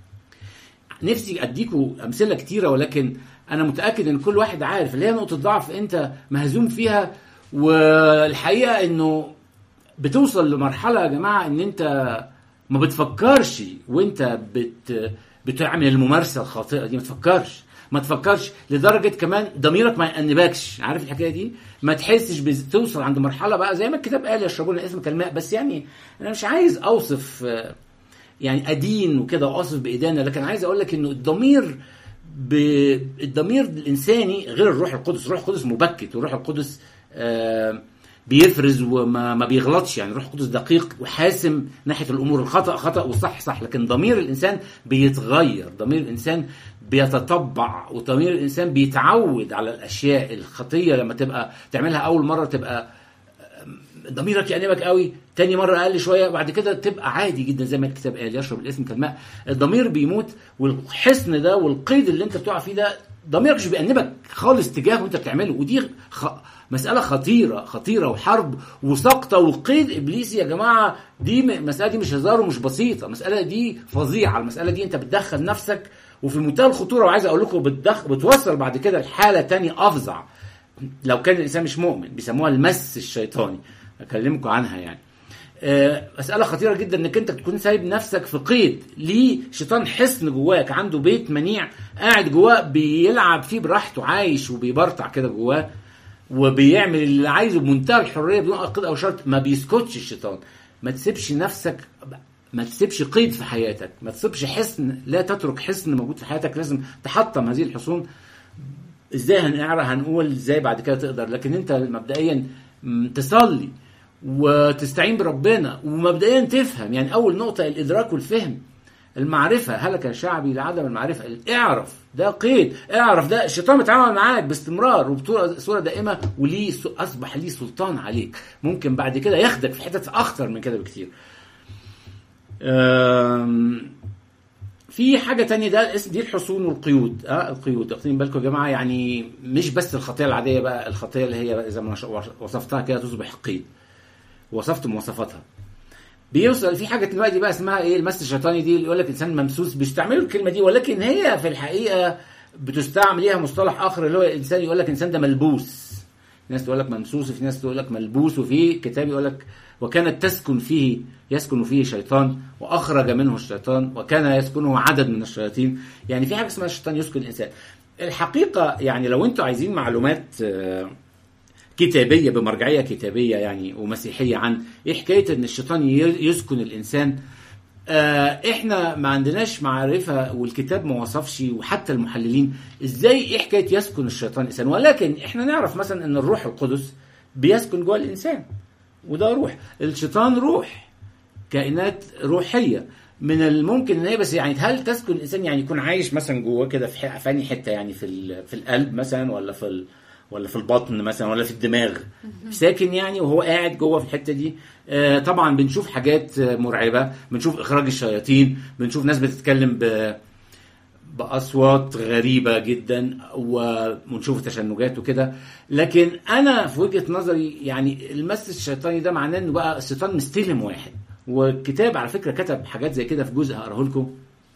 نفسي اديكوا امثله كتيره ولكن انا متاكد ان كل واحد عارف اللي هي نقطه ضعف انت مهزوم فيها والحقيقه انه بتوصل لمرحله يا جماعه ان انت ما بتفكرش وانت بت بتعمل الممارسه الخاطئه دي ما تفكرش ما تفكرش لدرجه كمان ضميرك ما يأنبكش عارف الحكايه دي ما تحسش بتوصل عند مرحله بقى زي ما الكتاب قال يشربون اسم كالماء بس يعني انا مش عايز اوصف يعني ادين وكده واصف بايدينا لكن عايز اقول لك انه الضمير ب... الضمير الانساني غير الروح القدس الروح القدس مبكت والروح القدس آه بيفرز وما ما بيغلطش يعني الروح القدس دقيق وحاسم ناحيه الامور الخطا خطا والصح صح لكن ضمير الانسان بيتغير ضمير الانسان بيتطبع وضمير الانسان بيتعود على الاشياء الخطيه لما تبقى تعملها اول مره تبقى ضميرك يأنبك قوي تاني مرة أقل شوية بعد كده تبقى عادي جدا زي ما الكتاب قال يشرب الاسم كالماء الضمير بيموت والحصن ده والقيد اللي انت بتقع فيه ده ضميرك مش بيأنبك خالص تجاهه وانت بتعمله ودي خ... مسألة خطيرة خطيرة وحرب وسقطة وقيد إبليسي يا جماعة دي م- المسألة دي مش هزار ومش بسيطة المسألة دي فظيعة المسألة دي انت بتدخل نفسك وفي منتهى الخطورة وعايز أقول لكم بتدخل بتوصل بعد كده لحالة تانية أفظع لو كان الانسان مش مؤمن بيسموها المس الشيطاني اكلمكم عنها يعني آه، مسألة خطيرة جدا انك انت تكون سايب نفسك في قيد ليه شيطان حصن جواك عنده بيت منيع قاعد جواه بيلعب فيه براحته عايش وبيبرطع كده جواه وبيعمل اللي عايزه بمنتهى الحرية بدون قيد او شرط ما بيسكتش الشيطان ما تسيبش نفسك ما تسيبش قيد في حياتك ما تسيبش حصن لا تترك حصن موجود في حياتك لازم تحطم هذه الحصون ازاي هنعرف هنقول ازاي بعد كده تقدر لكن انت مبدئيا م، تصلي وتستعين بربنا ومبدئيا تفهم يعني اول نقطه الادراك والفهم المعرفه هلك شعبي لعدم المعرفه اعرف ده قيد اعرف ده الشيطان بيتعامل معاك باستمرار وبصوره دائمه وليه س- اصبح ليه سلطان عليك ممكن بعد كده ياخدك في حتت اخطر من كده بكتير أم، في حاجة تانية ده اسم دي الحصون والقيود اه القيود واخدين بالكم يا جماعة يعني مش بس الخطية العادية بقى الخطية اللي هي بقى زي ما أنا وصفتها كده تصبح قيد وصفت مواصفاتها بيوصل في حاجة دلوقتي بقى اسمها ايه المس الشيطاني دي اللي يقول لك انسان ممسوس بيستعملوا الكلمة دي ولكن هي في الحقيقة بتستعمل ليها مصطلح اخر اللي هو انسان يقول لك انسان ده ملبوس في ناس تقول لك ممسوس وفي ناس تقول لك ملبوس وفي كتاب يقول لك وكانت تسكن فيه يسكن فيه شيطان واخرج منه الشيطان وكان يسكنه عدد من الشياطين يعني في حاجه اسمها الشيطان يسكن الانسان الحقيقه يعني لو انتوا عايزين معلومات آه، كتابيه بمرجعيه كتابيه يعني ومسيحيه عن ايه حكايه ان الشيطان ي- يسكن الانسان آه، احنا ما عندناش معرفه والكتاب ما وصفش وحتى المحللين ازاي ايه حكايه يسكن الشيطان الانسان ولكن احنا نعرف مثلا ان الروح القدس بيسكن جوه الانسان وده روح الشيطان روح كائنات روحيه من الممكن ان هي بس يعني هل تسكن الانسان يعني يكون عايش مثلا جواه كده في ح- في أنهي حته يعني في ال- في القلب مثلا ولا في ال- ولا في البطن مثلا ولا في الدماغ ساكن يعني وهو قاعد جوه في الحته دي آه، طبعا بنشوف حاجات آه، مرعبه بنشوف اخراج الشياطين بنشوف ناس بتتكلم ب باصوات غريبه جدا ونشوف تشنجات وكده لكن انا في وجهه نظري يعني المس الشيطاني ده معناه انه بقى الشيطان مستلم واحد والكتاب على فكره كتب حاجات زي كده في جزء هقراه لكم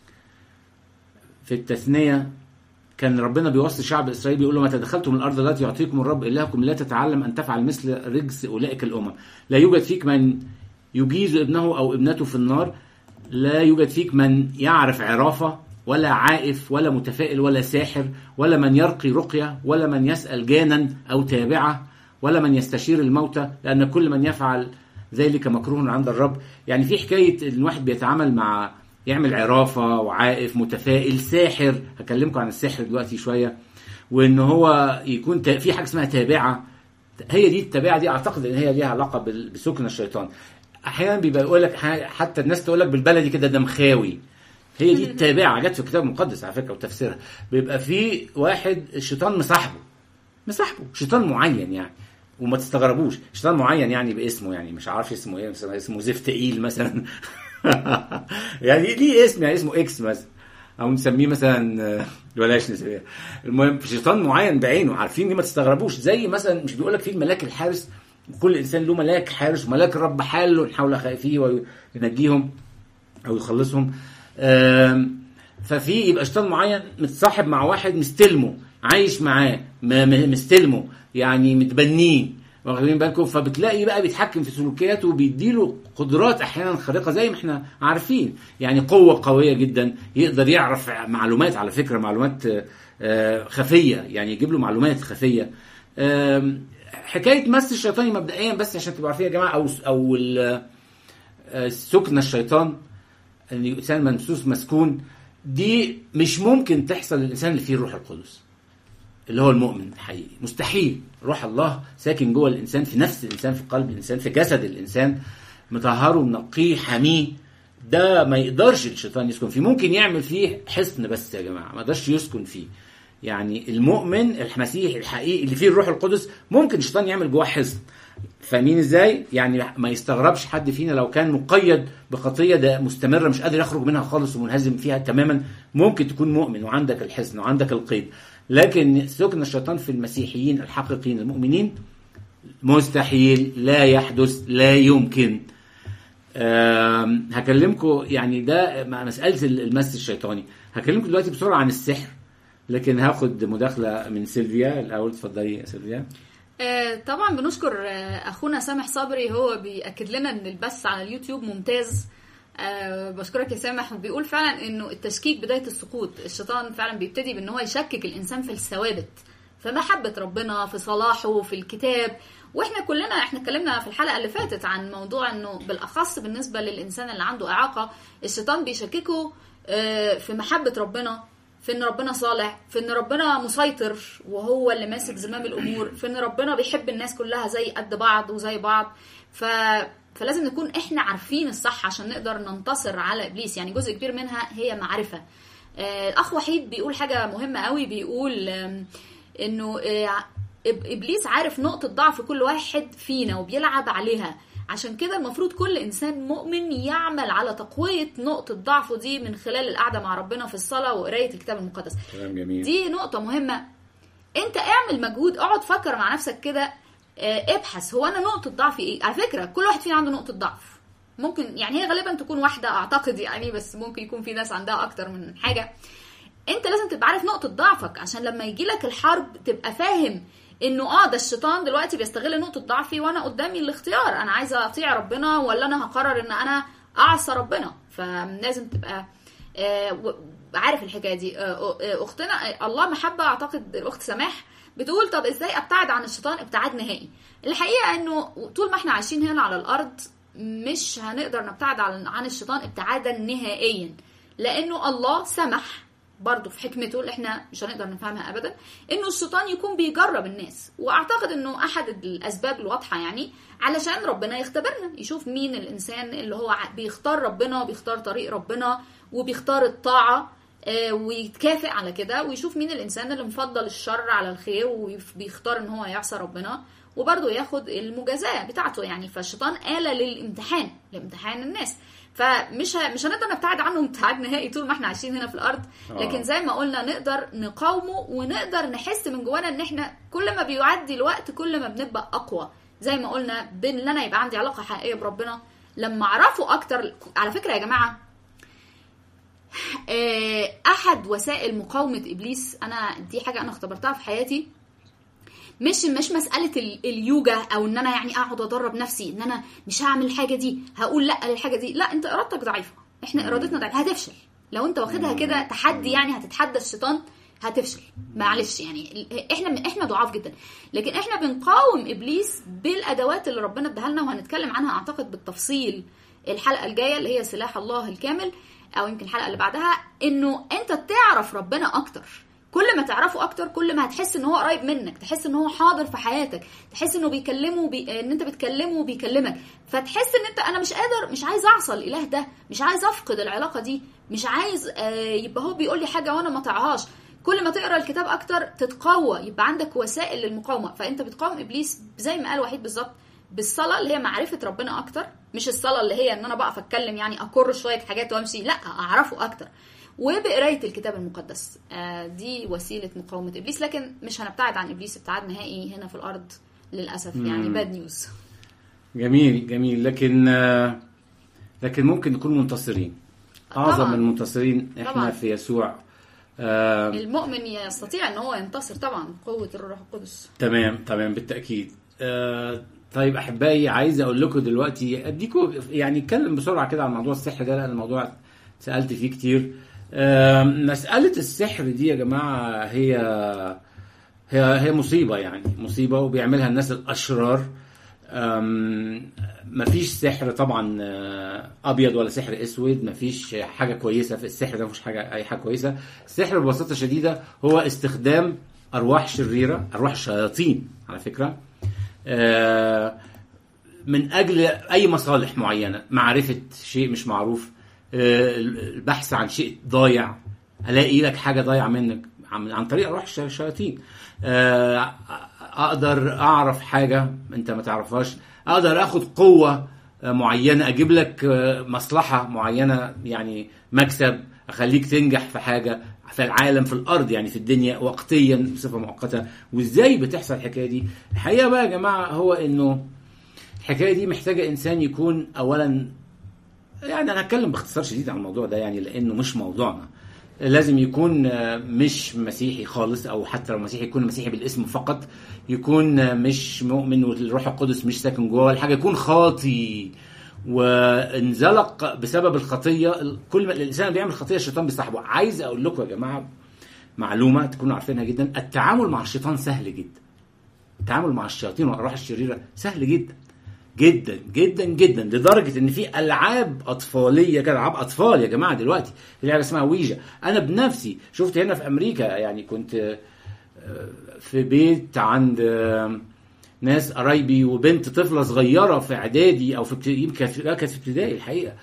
في التثنيه كان ربنا بيوصي شعب اسرائيل بيقول له متى دخلتم الارض التي يعطيكم الرب الهكم لا تتعلم ان تفعل مثل رجس اولئك الامم لا يوجد فيك من يجيز ابنه او ابنته في النار لا يوجد فيك من يعرف عرافه ولا عائف ولا متفائل ولا ساحر ولا من يرقي رقيه ولا من يسال جانا او تابعه ولا من يستشير الموتى لان كل من يفعل ذلك مكروه عند الرب يعني في حكايه ان الواحد بيتعامل مع يعمل عرافه وعائف متفائل ساحر هكلمكم عن السحر دلوقتي شويه وان هو يكون تا- في حاجه اسمها تابعه هي دي التابعه دي اعتقد ان هي ليها علاقه بال- بسكن الشيطان احيانا بيبقى يقول لك ح- حتى الناس تقول لك بالبلدي كده ده مخاوي هي دي التابعه جت في الكتاب المقدس على فكره وتفسيرها بيبقى في واحد الشيطان مصاحبه مصاحبه شيطان معين يعني وما تستغربوش شيطان معين يعني باسمه يعني مش عارف اسمه ايه مثلا اسمه زفتقيل مثلا يعني ليه اسم يعني اسمه اكس مثلا او نسميه مثلا آه، بلاش نسميه المهم شيطان معين بعينه عارفين دي ما تستغربوش زي مثلا مش بيقول لك في الملاك الحارس كل انسان له ملاك حارس وملاك الرب حال حول خائفيه وينجيهم او يخلصهم آم، ففي يبقى شيطان معين متصاحب مع واحد مستلمه عايش معاه م- م- مستلمه يعني متبنيه واخدين بالكم فبتلاقي بقى بيتحكم في سلوكياته وبيديله قدرات احيانا خارقه زي ما احنا عارفين يعني قوه قويه جدا يقدر يعرف معلومات على فكره معلومات آه، آه، خفيه يعني يجيب له معلومات خفيه آم، حكايه مس الشيطاني مبدئيا بس عشان تبقوا عارفين يا جماعه او او ال- آه، سكن الشيطان ان الانسان ممسوس مسكون دي مش ممكن تحصل للانسان اللي فيه الروح القدس اللي هو المؤمن الحقيقي مستحيل روح الله ساكن جوه الانسان في نفس الانسان في قلب الانسان في جسد الانسان مطهره منقيه حميه ده ما يقدرش الشيطان يسكن فيه ممكن يعمل فيه حصن بس يا جماعه ما يقدرش يسكن فيه يعني المؤمن المسيحي الحقيقي اللي فيه الروح القدس ممكن الشيطان يعمل جواه حصن فاهمين ازاي؟ يعني ما يستغربش حد فينا لو كان مقيد بخطيه ده مستمره مش قادر يخرج منها خالص ومنهزم فيها تماما ممكن تكون مؤمن وعندك الحصن وعندك القيد لكن سكن الشيطان في المسيحيين الحقيقيين المؤمنين مستحيل لا يحدث لا يمكن آم، هكلمكم يعني ده مع مساله المس الشيطاني هكلمكم دلوقتي بسرعه عن السحر لكن هاخد مداخله من سيلفيا الاول اتفضلي يا سيلفيا آه، طبعا بنشكر آه، اخونا سامح صبري هو بياكد لنا ان البث على اليوتيوب ممتاز آه، بشكرك يا سامح وبيقول فعلا انه التشكيك بدايه السقوط الشيطان فعلا بيبتدي بان هو يشكك الانسان في الثوابت في محبه ربنا في صلاحه في الكتاب واحنا كلنا احنا اتكلمنا في الحلقه اللي فاتت عن موضوع انه بالاخص بالنسبه للانسان اللي عنده اعاقه الشيطان بيشككه آه، في محبه ربنا في ان ربنا صالح في ان ربنا مسيطر وهو اللي ماسك زمام الامور في ان ربنا بيحب الناس كلها زي قد بعض وزي بعض ف فلازم نكون احنا عارفين الصح عشان نقدر ننتصر على ابليس يعني جزء كبير منها هي معرفه آه، الاخ وحيد بيقول حاجه مهمه قوي بيقول آم، انه آه، إب- ابليس عارف نقطه ضعف كل واحد فينا وبيلعب عليها عشان كده المفروض كل انسان مؤمن يعمل على تقويه نقطه ضعفه دي من خلال القعده مع ربنا في الصلاه وقرايه الكتاب المقدس كلام جميل دي نقطة مهمة انت اعمل مجهود اقعد فكر مع نفسك كده آه، ابحث هو انا نقطة ضعفي ايه على فكرة كل واحد فينا عنده نقطة ضعف ممكن يعني هي غالبا تكون واحدة اعتقد يعني بس ممكن يكون في ناس عندها اكتر من حاجة انت لازم تبقى عارف نقطة ضعفك عشان لما يجي لك الحرب تبقى فاهم انه اه ده الشيطان دلوقتي بيستغل نقطة ضعفي وانا قدامي الاختيار انا عايزة اطيع ربنا ولا انا هقرر ان انا اعصى ربنا فلازم تبقى آه، و- عارف الحكايه دي آه، آه، اختنا آه، الله محبه اعتقد الاخت سماح بتقول طب ازاي ابتعد عن الشيطان ابتعاد نهائي الحقيقه انه طول ما احنا عايشين هنا على الارض مش هنقدر نبتعد عن عن الشيطان ابتعادا نهائيا لانه الله سمح برضه في حكمته اللي احنا مش هنقدر نفهمها ابدا انه الشيطان يكون بيجرب الناس واعتقد انه احد الاسباب الواضحه يعني علشان ربنا يختبرنا يشوف مين الانسان اللي هو ع- بيختار ربنا وبيختار طريق ربنا وبيختار الطاعه آه، ويتكافئ على كده ويشوف مين الانسان اللي مفضل الشر على الخير وبيختار ان هو يعصى ربنا وبرضه ياخد المجازاه بتاعته يعني فالشيطان آلة للامتحان لامتحان الناس فمش ه... مش هنقدر نبتعد عنه ابتعاد نهائي طول ما احنا عايشين هنا في الارض لكن آه. زي ما قلنا نقدر نقاومه ونقدر نحس من جوانا ان احنا كل ما بيعدي الوقت كل ما بنبقى اقوى زي ما قلنا بين ان انا يبقى عندي علاقه حقيقيه بربنا لما اعرفه اكتر على فكره يا جماعه آه، احد وسائل مقاومه ابليس انا دي حاجه انا اختبرتها في حياتي مش مش مساله ال- اليوجا او ان انا يعني اقعد ادرب نفسي ان انا مش هعمل الحاجه دي هقول لا للحاجه دي لا انت ارادتك ضعيفه احنا ارادتنا ضعيفه هتفشل لو انت واخدها كده تحدي يعني هتتحدى الشيطان هتفشل معلش يعني ال- احنا احنا ضعاف جدا لكن احنا بنقاوم ابليس بالادوات اللي ربنا اداها لنا وهنتكلم عنها اعتقد بالتفصيل الحلقه الجايه اللي هي سلاح الله الكامل او يمكن الحلقه اللي بعدها انه انت تعرف ربنا اكتر كل ما تعرفه اكتر كل ما هتحس ان هو قريب منك تحس ان هو حاضر في حياتك تحس انه بيكلمه بي... ان انت بتكلمه وبيكلمك فتحس ان انت انا مش قادر مش عايز اعصى الاله ده مش عايز افقد العلاقه دي مش عايز آه، يبقى هو بيقول لي حاجه وانا ما طيعهاش كل ما تقرا الكتاب اكتر تتقوى يبقى عندك وسائل للمقاومه فانت بتقاوم ابليس زي ما قال وحيد بالظبط بالصلاه اللي هي معرفه ربنا اكتر مش الصلاه اللي هي ان انا بقف اتكلم يعني اكر شويه حاجات وامشي لا اعرفه اكتر وبقرايه الكتاب المقدس آه، دي وسيله مقاومه ابليس لكن مش هنبتعد عن ابليس ابتعاد نهائي هنا في الارض للاسف يعني مم. باد نيوز جميل جميل لكن آه، لكن ممكن نكون منتصرين اعظم طبعاً. المنتصرين احنا طبعاً. في يسوع آه، المؤمن يستطيع ان هو ينتصر طبعا قوه الروح القدس تمام تمام بالتاكيد آه، طيب احبائي عايز اقول لكم دلوقتي اديكم يعني اتكلم بسرعه كده عن موضوع السحر ده لان الموضوع سالت فيه كتير آه، مساله السحر دي يا جماعه هي هي هي مصيبه يعني مصيبه وبيعملها الناس الاشرار أم، مفيش سحر طبعا آه، ابيض ولا سحر اسود مفيش حاجه كويسه في السحر ده مفيش حاجه اي حاجه كويسه السحر ببساطه شديده هو استخدام ارواح شريره ارواح الشياطين على فكره آه، من اجل اي مصالح معينه معرفه شيء مش معروف آه، البحث عن شيء ضايع الاقي لك حاجه ضايعه منك عن عن طريق ارواح الش- الشياطين آه، اقدر اعرف حاجه انت ما تعرفهاش اقدر اخد قوه آه، معينه اجيب لك آه، مصلحه معينه يعني مكسب اخليك تنجح في حاجه في العالم في الارض يعني في الدنيا وقتيا بصفه مؤقته وازاي بتحصل الحكايه دي الحقيقه بقى يا جماعه هو انه الحكايه دي محتاجه انسان يكون اولا يعني انا هتكلم باختصار شديد عن الموضوع ده يعني لانه مش موضوعنا لازم يكون آه، مش مسيحي خالص او حتى لو مسيحي يكون مسيحي بالاسم فقط يكون آه، مش مؤمن والروح القدس مش ساكن جوه الحاجه يكون خاطي وانزلق بسبب الخطيه كل ما الانسان اللي بيعمل خطيه الشيطان بيصاحبه عايز اقول لكم يا جماعه معلومه تكونوا عارفينها جدا التعامل مع الشيطان سهل جدا التعامل مع الشياطين والارواح الشريره سهل جدا جدا جدا جدا لدرجه ان في العاب اطفاليه كده العاب اطفال يا جماعه دلوقتي في لعبه اسمها ويجا انا بنفسي شفت هنا في امريكا يعني كنت آه، في بيت عند آه، ناس قرايبي وبنت طفله صغيره في اعدادي او في ابتدائي يمكن كانت لا، كانت في ابتدائي الحقيقه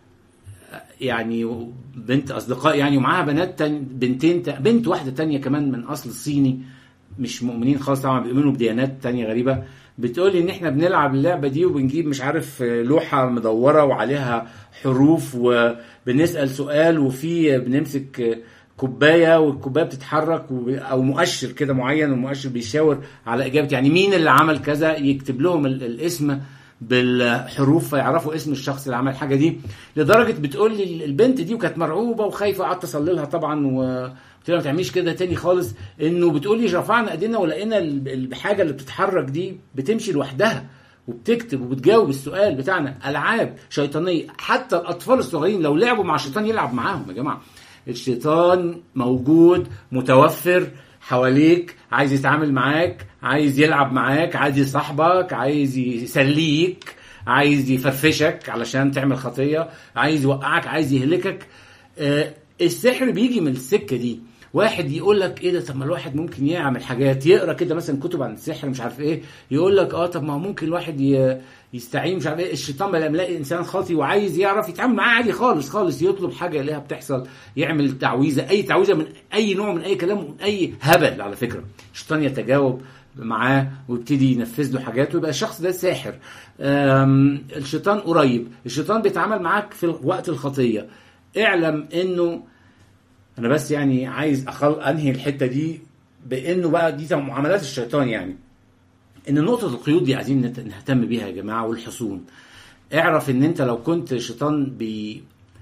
يعني بنت اصدقاء يعني ومعاها بنات تاني بنتين تا- بنت واحده تانية كمان من اصل صيني مش مؤمنين خالص طبعا بيؤمنوا بديانات تانية غريبه بتقول لي ان احنا بنلعب اللعبه دي وبنجيب مش عارف لوحه مدوره وعليها حروف وبنسال سؤال وفي بنمسك كوبايه والكوبايه بتتحرك وب- او مؤشر كده معين والمؤشر بيشاور على اجابه يعني مين اللي عمل كذا يكتب لهم ال- الاسم بالحروف فيعرفوا اسم الشخص اللي عمل الحاجه دي لدرجه بتقول لي البنت دي وكانت مرعوبه وخايفه قعدت اصلي لها طبعا و قلت لها ما تعمليش كده تاني خالص انه بتقول لي رفعنا ايدينا ولقينا ال- الحاجه اللي بتتحرك دي بتمشي لوحدها وبتكتب وبتجاوب السؤال بتاعنا العاب شيطانيه حتى الاطفال الصغيرين لو لعبوا مع الشيطان يلعب معاهم يا جماعه الشيطان موجود متوفر حواليك عايز يتعامل معاك عايز يلعب معاك عايز يصاحبك عايز يسليك عايز يفرفشك علشان تعمل خطيه عايز يوقعك عايز يهلكك آه، السحر بيجي من السكه دي واحد يقول لك ايه ده طب ما الواحد ممكن يعمل حاجات يقرا كده مثلا كتب عن السحر مش عارف ايه يقول لك اه طب ما هو ممكن الواحد ي- يستعين مش عارف ايه الشيطان لما يلاقي انسان خاطي وعايز يعرف يتعامل معاه عادي خالص خالص يطلب حاجه يلاقيها بتحصل يعمل تعويذه اي تعويذه من اي نوع من اي كلام من اي هبل على فكره الشيطان يتجاوب معاه ويبتدي ينفذ له حاجات ويبقى الشخص ده ساحر أم، الشيطان قريب الشيطان بيتعامل معاك في وقت الخطيه اعلم انه انا بس يعني عايز أخل... انهي الحته دي بانه بقى دي معاملات الشيطان يعني ان نقطه القيود دي عايزين نت- نهتم بيها يا جماعه والحصون اعرف ان انت لو كنت شيطان بي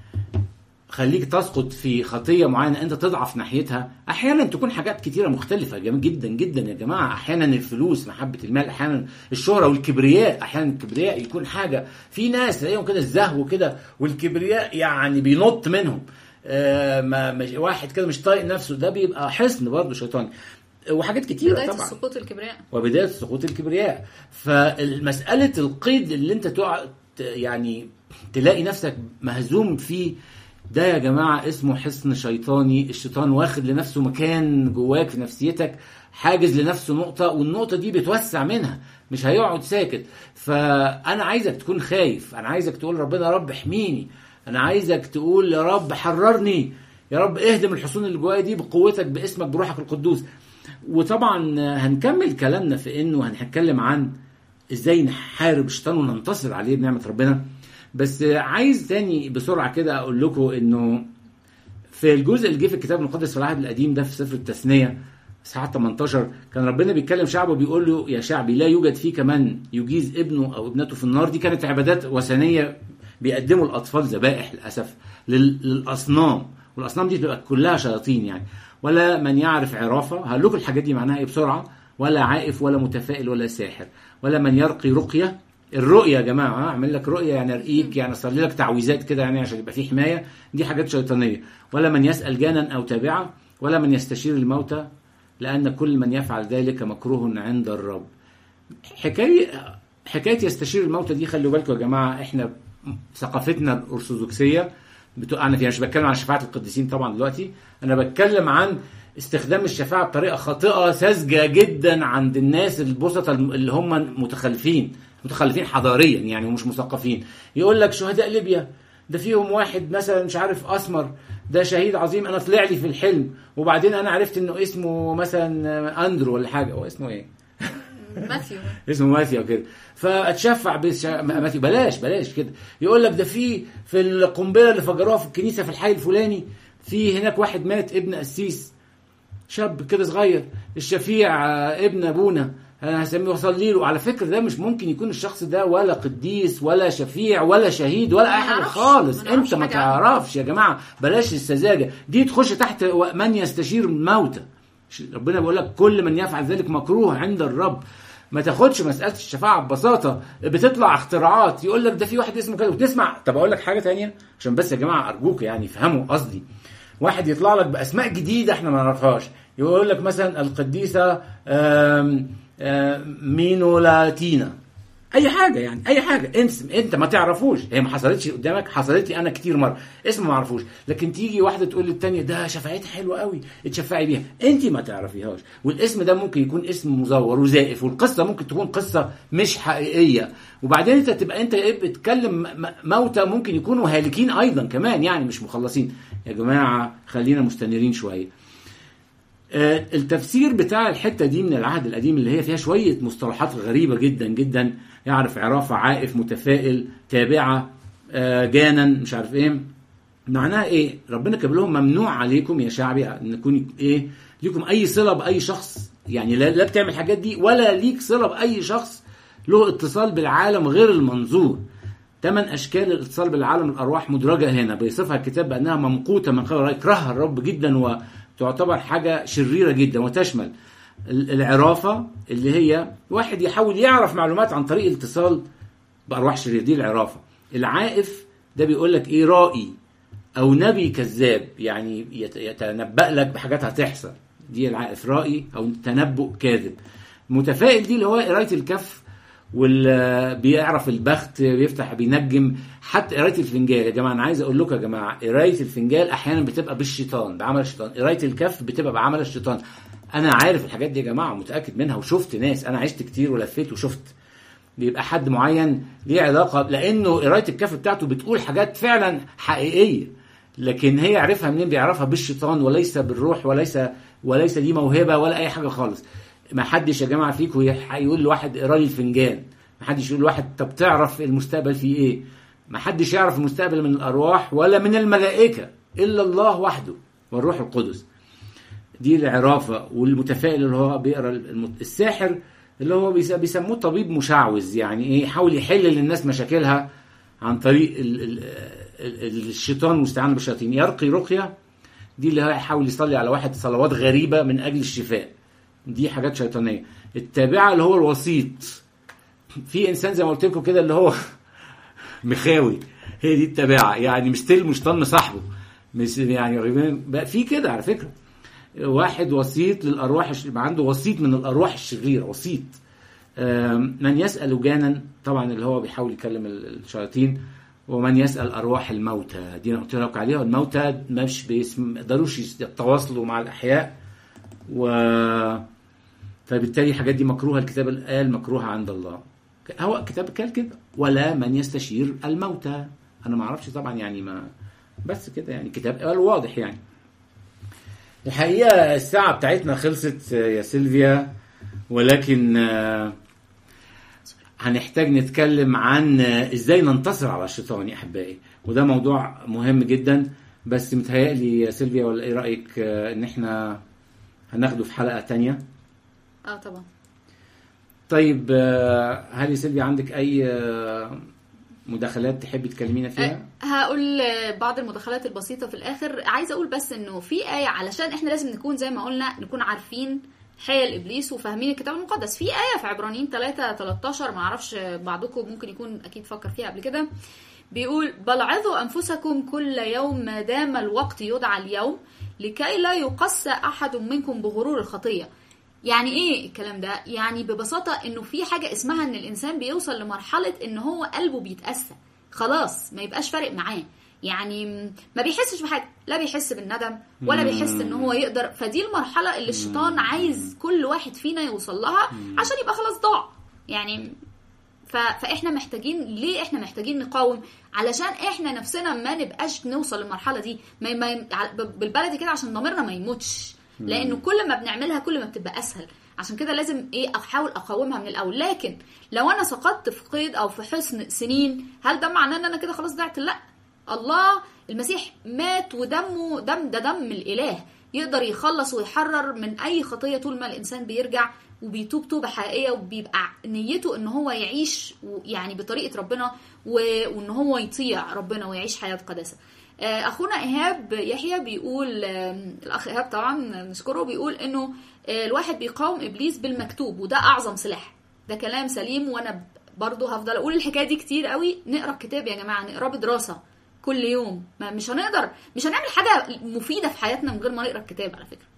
خليك تسقط في خطيه معينه انت تضعف ناحيتها احيانا تكون حاجات كتيره مختلفه جم- جدا جدا يا جماعه احيانا الفلوس محبه المال احيانا الشهره والكبرياء احيانا الكبرياء يكون حاجه في ناس تلاقيهم كده الزهو كده والكبرياء يعني بينط منهم آه ما مش واحد كده مش طايق نفسه ده بيبقى حصن برضه شيطاني وحاجات كتيره بدايه طبعا السقوط الكبرياء وبدايه سقوط الكبرياء فمساله القيد اللي انت تقع ت- يعني تلاقي نفسك مهزوم فيه ده يا جماعه اسمه حصن شيطاني الشيطان واخد لنفسه مكان جواك في نفسيتك حاجز لنفسه نقطه والنقطه دي بيتوسع منها مش هيقعد ساكت فانا عايزك تكون خايف انا عايزك تقول ربنا يا رب احميني انا عايزك تقول يا رب حررني يا رب اهدم الحصون اللي جوايا دي بقوتك باسمك بروحك القدوس وطبعا هنكمل كلامنا في انه هنتكلم عن ازاي نحارب الشيطان وننتصر عليه بنعمه ربنا بس عايز تاني بسرعه كده اقول لكم انه في الجزء اللي جه في الكتاب المقدس في العهد القديم ده في سفر التثنيه اصحاح 18 كان ربنا بيتكلم شعبه بيقول له يا شعبي لا يوجد فيك من يجيز ابنه او ابنته في النار دي كانت عبادات وثنيه بيقدموا الاطفال ذبائح للاسف لل- للاصنام والاصنام دي بتبقى كلها شياطين يعني ولا من يعرف عرافه هقول لكم الحاجات دي معناها ايه بسرعه ولا عائف ولا متفائل ولا ساحر ولا من يرقي رقيه الرؤيه يا جماعه ها، اعمل لك رؤيه يعني ارقيك يعني اصلي لك تعويذات كده يعني عشان يبقى في حمايه دي حاجات شيطانيه ولا من يسال جانا او تابعه ولا من يستشير الموتى لان كل من يفعل ذلك مكروه عند الرب حكايه حكايه يستشير الموتى دي خلوا بالكم يا جماعه احنا ثقافتنا الارثوذكسيه بتوقعنا فيها مش بتكلم عن شفاعه القديسين طبعا دلوقتي انا بتكلم عن استخدام الشفاعة بطريقة خاطئة ساذجة جدا عند الناس البسطة اللي هم متخلفين متخلفين حضاريا يعني ومش مثقفين يقول لك شهداء ليبيا ده فيهم واحد مثلا مش عارف اسمر ده شهيد عظيم انا طلع لي في الحلم وبعدين انا عرفت انه اسمه مثلا اندرو ولا حاجه هو اسمه ايه؟ ماثيو اسمه ماثيو كده فاتشفع بس ماثيو بلاش بلاش كده يقول لك ده في في القنبله اللي فجروها في الكنيسه في الحي الفلاني في هناك واحد مات ابن قسيس شاب كده صغير الشفيع آه، ابن ابونا انا هسميه واصلي له على فكره ده مش ممكن يكون الشخص ده ولا قديس ولا شفيع ولا شهيد ولا ما اي حاجه نعرفش، خالص ما نعرفش انت ما حاجة عنه. تعرفش يا جماعه بلاش السذاجه دي تخش تحت من يستشير الموتى ربنا بيقول لك كل من يفعل ذلك مكروه عند الرب ما تاخدش مساله الشفاعه ببساطه بتطلع اختراعات يقول لك ده في واحد اسمه كده وتسمع طب اقول لك حاجه تانية عشان بس يا جماعه ارجوك يعني فهموا قصدي واحد يطلع لك باسماء جديده احنا ما نعرفهاش يقول لك مثلا القديسه آم، آم، مينولاتينا اي حاجه يعني اي حاجه انت انت ما تعرفوش هي ما حصلتش قدامك حصلت لي انا كتير مره اسم ما اعرفوش لكن تيجي واحده تقول للتانيه ده شفاعتها حلوه قوي اتشفعي بيها انت ما تعرفيهاش والاسم ده ممكن يكون اسم مزور وزائف والقصه ممكن تكون قصه مش حقيقيه وبعدين انت تبقى انت ايه بتكلم م- موتى ممكن يكونوا هالكين ايضا كمان يعني مش مخلصين يا جماعه خلينا مستنيرين شويه آه، التفسير بتاع الحته دي من العهد القديم اللي هي فيها شويه مصطلحات غريبه جدا جدا يعرف عرافه عائف متفائل تابعه آه، جانا مش عارف ايه معناها ايه ربنا كاتب لهم ممنوع عليكم يا شعبي ان يكون ايه ليكم اي صله باي شخص يعني لا, لا بتعمل الحاجات دي ولا ليك صله باي شخص له اتصال بالعالم غير المنظور ثمان اشكال الاتصال بالعالم الارواح مدرجه هنا بيصفها الكتاب بانها ممقوته من قبل يكرهها الرب جدا وتعتبر حاجه شريره جدا وتشمل ال- العرافه اللي هي واحد يحاول يعرف معلومات عن طريق الاتصال بارواح شريره دي العرافه العائف ده بيقول لك ايه رائي او نبي كذاب يعني يت- يتنبأ لك بحاجات هتحصل دي العائف رائي او تنبؤ كاذب متفائل دي اللي هو قرايه الكف واللي بيعرف البخت بيفتح بينجم حتى قرايه الفنجان يا جماعه انا عايز اقول لكم يا جماعه قرايه الفنجان احيانا بتبقى بالشيطان بعمل الشيطان قرايه الكف بتبقى بعمل الشيطان انا عارف الحاجات دي يا جماعه متاكد منها وشفت ناس انا عشت كتير ولفيت وشفت بيبقى حد معين ليه علاقه لانه قرايه الكف بتاعته بتقول حاجات فعلا حقيقيه لكن هي عرفها منين بيعرفها بالشيطان وليس بالروح وليس وليس دي موهبه ولا اي حاجه خالص ما حدش يا جماعه فيكم يقول لواحد اقرا لي الفنجان ما حدش يقول لواحد طب تعرف المستقبل فيه ايه ما حدش يعرف المستقبل من الارواح ولا من الملائكه الا الله وحده والروح القدس دي العرافه والمتفائل اللي هو بيقرا المت... الساحر اللي هو بيس- بيسموه طبيب مشعوذ يعني ايه يحاول يحل للناس مشاكلها عن طريق ال... ال... ال... الشيطان المستعان بالشياطين يرقي رقيه دي اللي هو يحاول يصلي على واحد صلوات غريبه من اجل الشفاء دي حاجات شيطانيه التابعه اللي هو الوسيط في انسان زي ما قلت لكم كده اللي هو مخاوي هي دي التباعه يعني مستلم مشطن صاحبه مش يعني غيبان- بقى في كده على فكره واحد وسيط للارواح الش- يبقى عنده وسيط من الارواح الشريره وسيط آم، من يسال جانا طبعا اللي هو بيحاول يكلم ال- الشياطين ومن يسال ارواح الموتى دي انا قلت لك عليها الموتى مش بيسم- ما يقدروش يتواصلوا مع الاحياء و فبالتالي الحاجات دي مكروهه الكتاب قال مكروهه عند الله هو الكتاب قال كده ولا من يستشير الموتى انا ما اعرفش طبعا يعني ما بس كده يعني الكتاب قال واضح يعني الحقيقه الساعه بتاعتنا خلصت يا سيلفيا ولكن آه، هنحتاج نتكلم عن آه، ازاي ننتصر على الشيطان يا احبائي وده موضوع مهم جدا بس متهيألي يا سيلفيا ولا ايه رايك آه، ان احنا هناخده في حلقه تانية اه طبعا طيب آه، هل يا سيلفيا عندك اي آه، مداخلات تحبي تكلمينا فيها؟ هقول بعض المداخلات البسيطة في الآخر عايزة أقول بس إنه في آية علشان إحنا لازم نكون زي ما قلنا نكون عارفين حيل إبليس وفاهمين الكتاب المقدس في آية في عبرانيين 3 13 معرفش بعضكم ممكن يكون أكيد فكر فيها قبل كده بيقول بل عظوا أنفسكم كل يوم ما دام الوقت يدعى اليوم لكي لا يقسى أحد منكم بغرور الخطية يعني ايه الكلام ده يعني ببساطة انه في حاجة اسمها ان الانسان بيوصل لمرحلة ان هو قلبه بيتأسى خلاص ما يبقاش فارق معاه يعني ما بيحسش بحاجه لا بيحس بالندم ولا بيحس ان هو يقدر فدي المرحله اللي الشيطان عايز كل واحد فينا يوصل لها عشان يبقى خلاص ضاع يعني ف... فاحنا محتاجين ليه احنا محتاجين نقاوم علشان احنا نفسنا ما نبقاش نوصل للمرحله دي ما... ما... ب- بالبلدي كده عشان ضميرنا ما يموتش لانه كل ما بنعملها كل ما بتبقى اسهل عشان كده لازم ايه احاول اقاومها من الاول لكن لو انا سقطت في قيد او في حصن سنين هل ده معناه ان انا كده خلاص ضعت لا الله المسيح مات ودمه دم ده دم الاله يقدر يخلص ويحرر من اي خطيه طول ما الانسان بيرجع وبيتوب توبه حقيقيه وبيبقى نيته ان هو يعيش و- يعني بطريقه ربنا و- وان هو يطيع ربنا ويعيش حياه قداسه آه، اخونا ايهاب يحيى بيقول آم، الاخ ايهاب طبعا نشكره بيقول انه آه، الواحد بيقاوم ابليس بالمكتوب وده اعظم سلاح ده كلام سليم وانا برضه هفضل اقول الحكايه دي كتير قوي نقرا الكتاب يا جماعه نقراه بدراسه كل يوم ما مش هنقدر مش هنعمل حاجه مفيده في حياتنا من غير ما نقرا الكتاب على فكره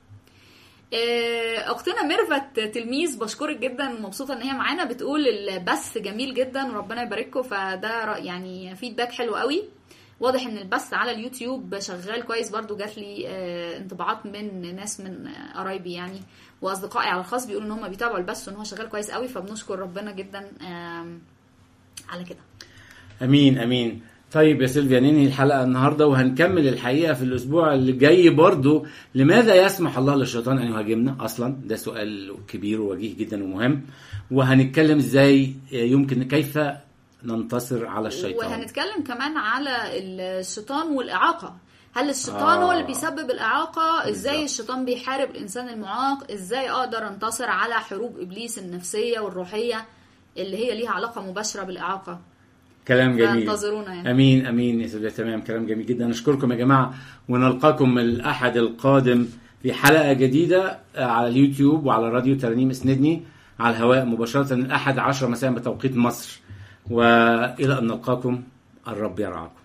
آه، اختنا ميرفت تلميذ بشكرك جدا ومبسوطه ان هي معانا بتقول البث جميل جدا وربنا يبارككم فده ر- يعني فيدباك حلو قوي واضح ان البث على اليوتيوب شغال كويس برضو جات لي آه، انطباعات من ناس من آه، قرايبي يعني واصدقائي على الخاص بيقولوا ان هم بيتابعوا البث وان هو شغال كويس قوي فبنشكر ربنا جدا آم، على كده امين امين طيب يا سيلفيا ننهي الحلقه النهارده وهنكمل الحقيقه في الاسبوع اللي جاي برضو لماذا يسمح الله للشيطان ان يهاجمنا اصلا ده سؤال كبير ووجيه جدا ومهم وهنتكلم ازاي يمكن كيف ننتصر على الشيطان وهنتكلم كمان على الشيطان والإعاقة هل الشيطان آه. هو اللي بيسبب الإعاقة ازاي بالظبط. الشيطان بيحارب الإنسان المعاق ازاي أقدر أنتصر على حروب إبليس النفسية والروحية اللي هي ليها علاقة مباشرة بالإعاقة كلام جميل فانتظرونا يعني امين امين يا سيدي تمام كلام جميل جدا نشكركم يا جماعه ونلقاكم الاحد القادم في حلقه جديده على اليوتيوب وعلى راديو ترانيم اسندني على الهواء مباشره الاحد عشر مساء بتوقيت مصر والى ان نلقاكم الرب يرعاكم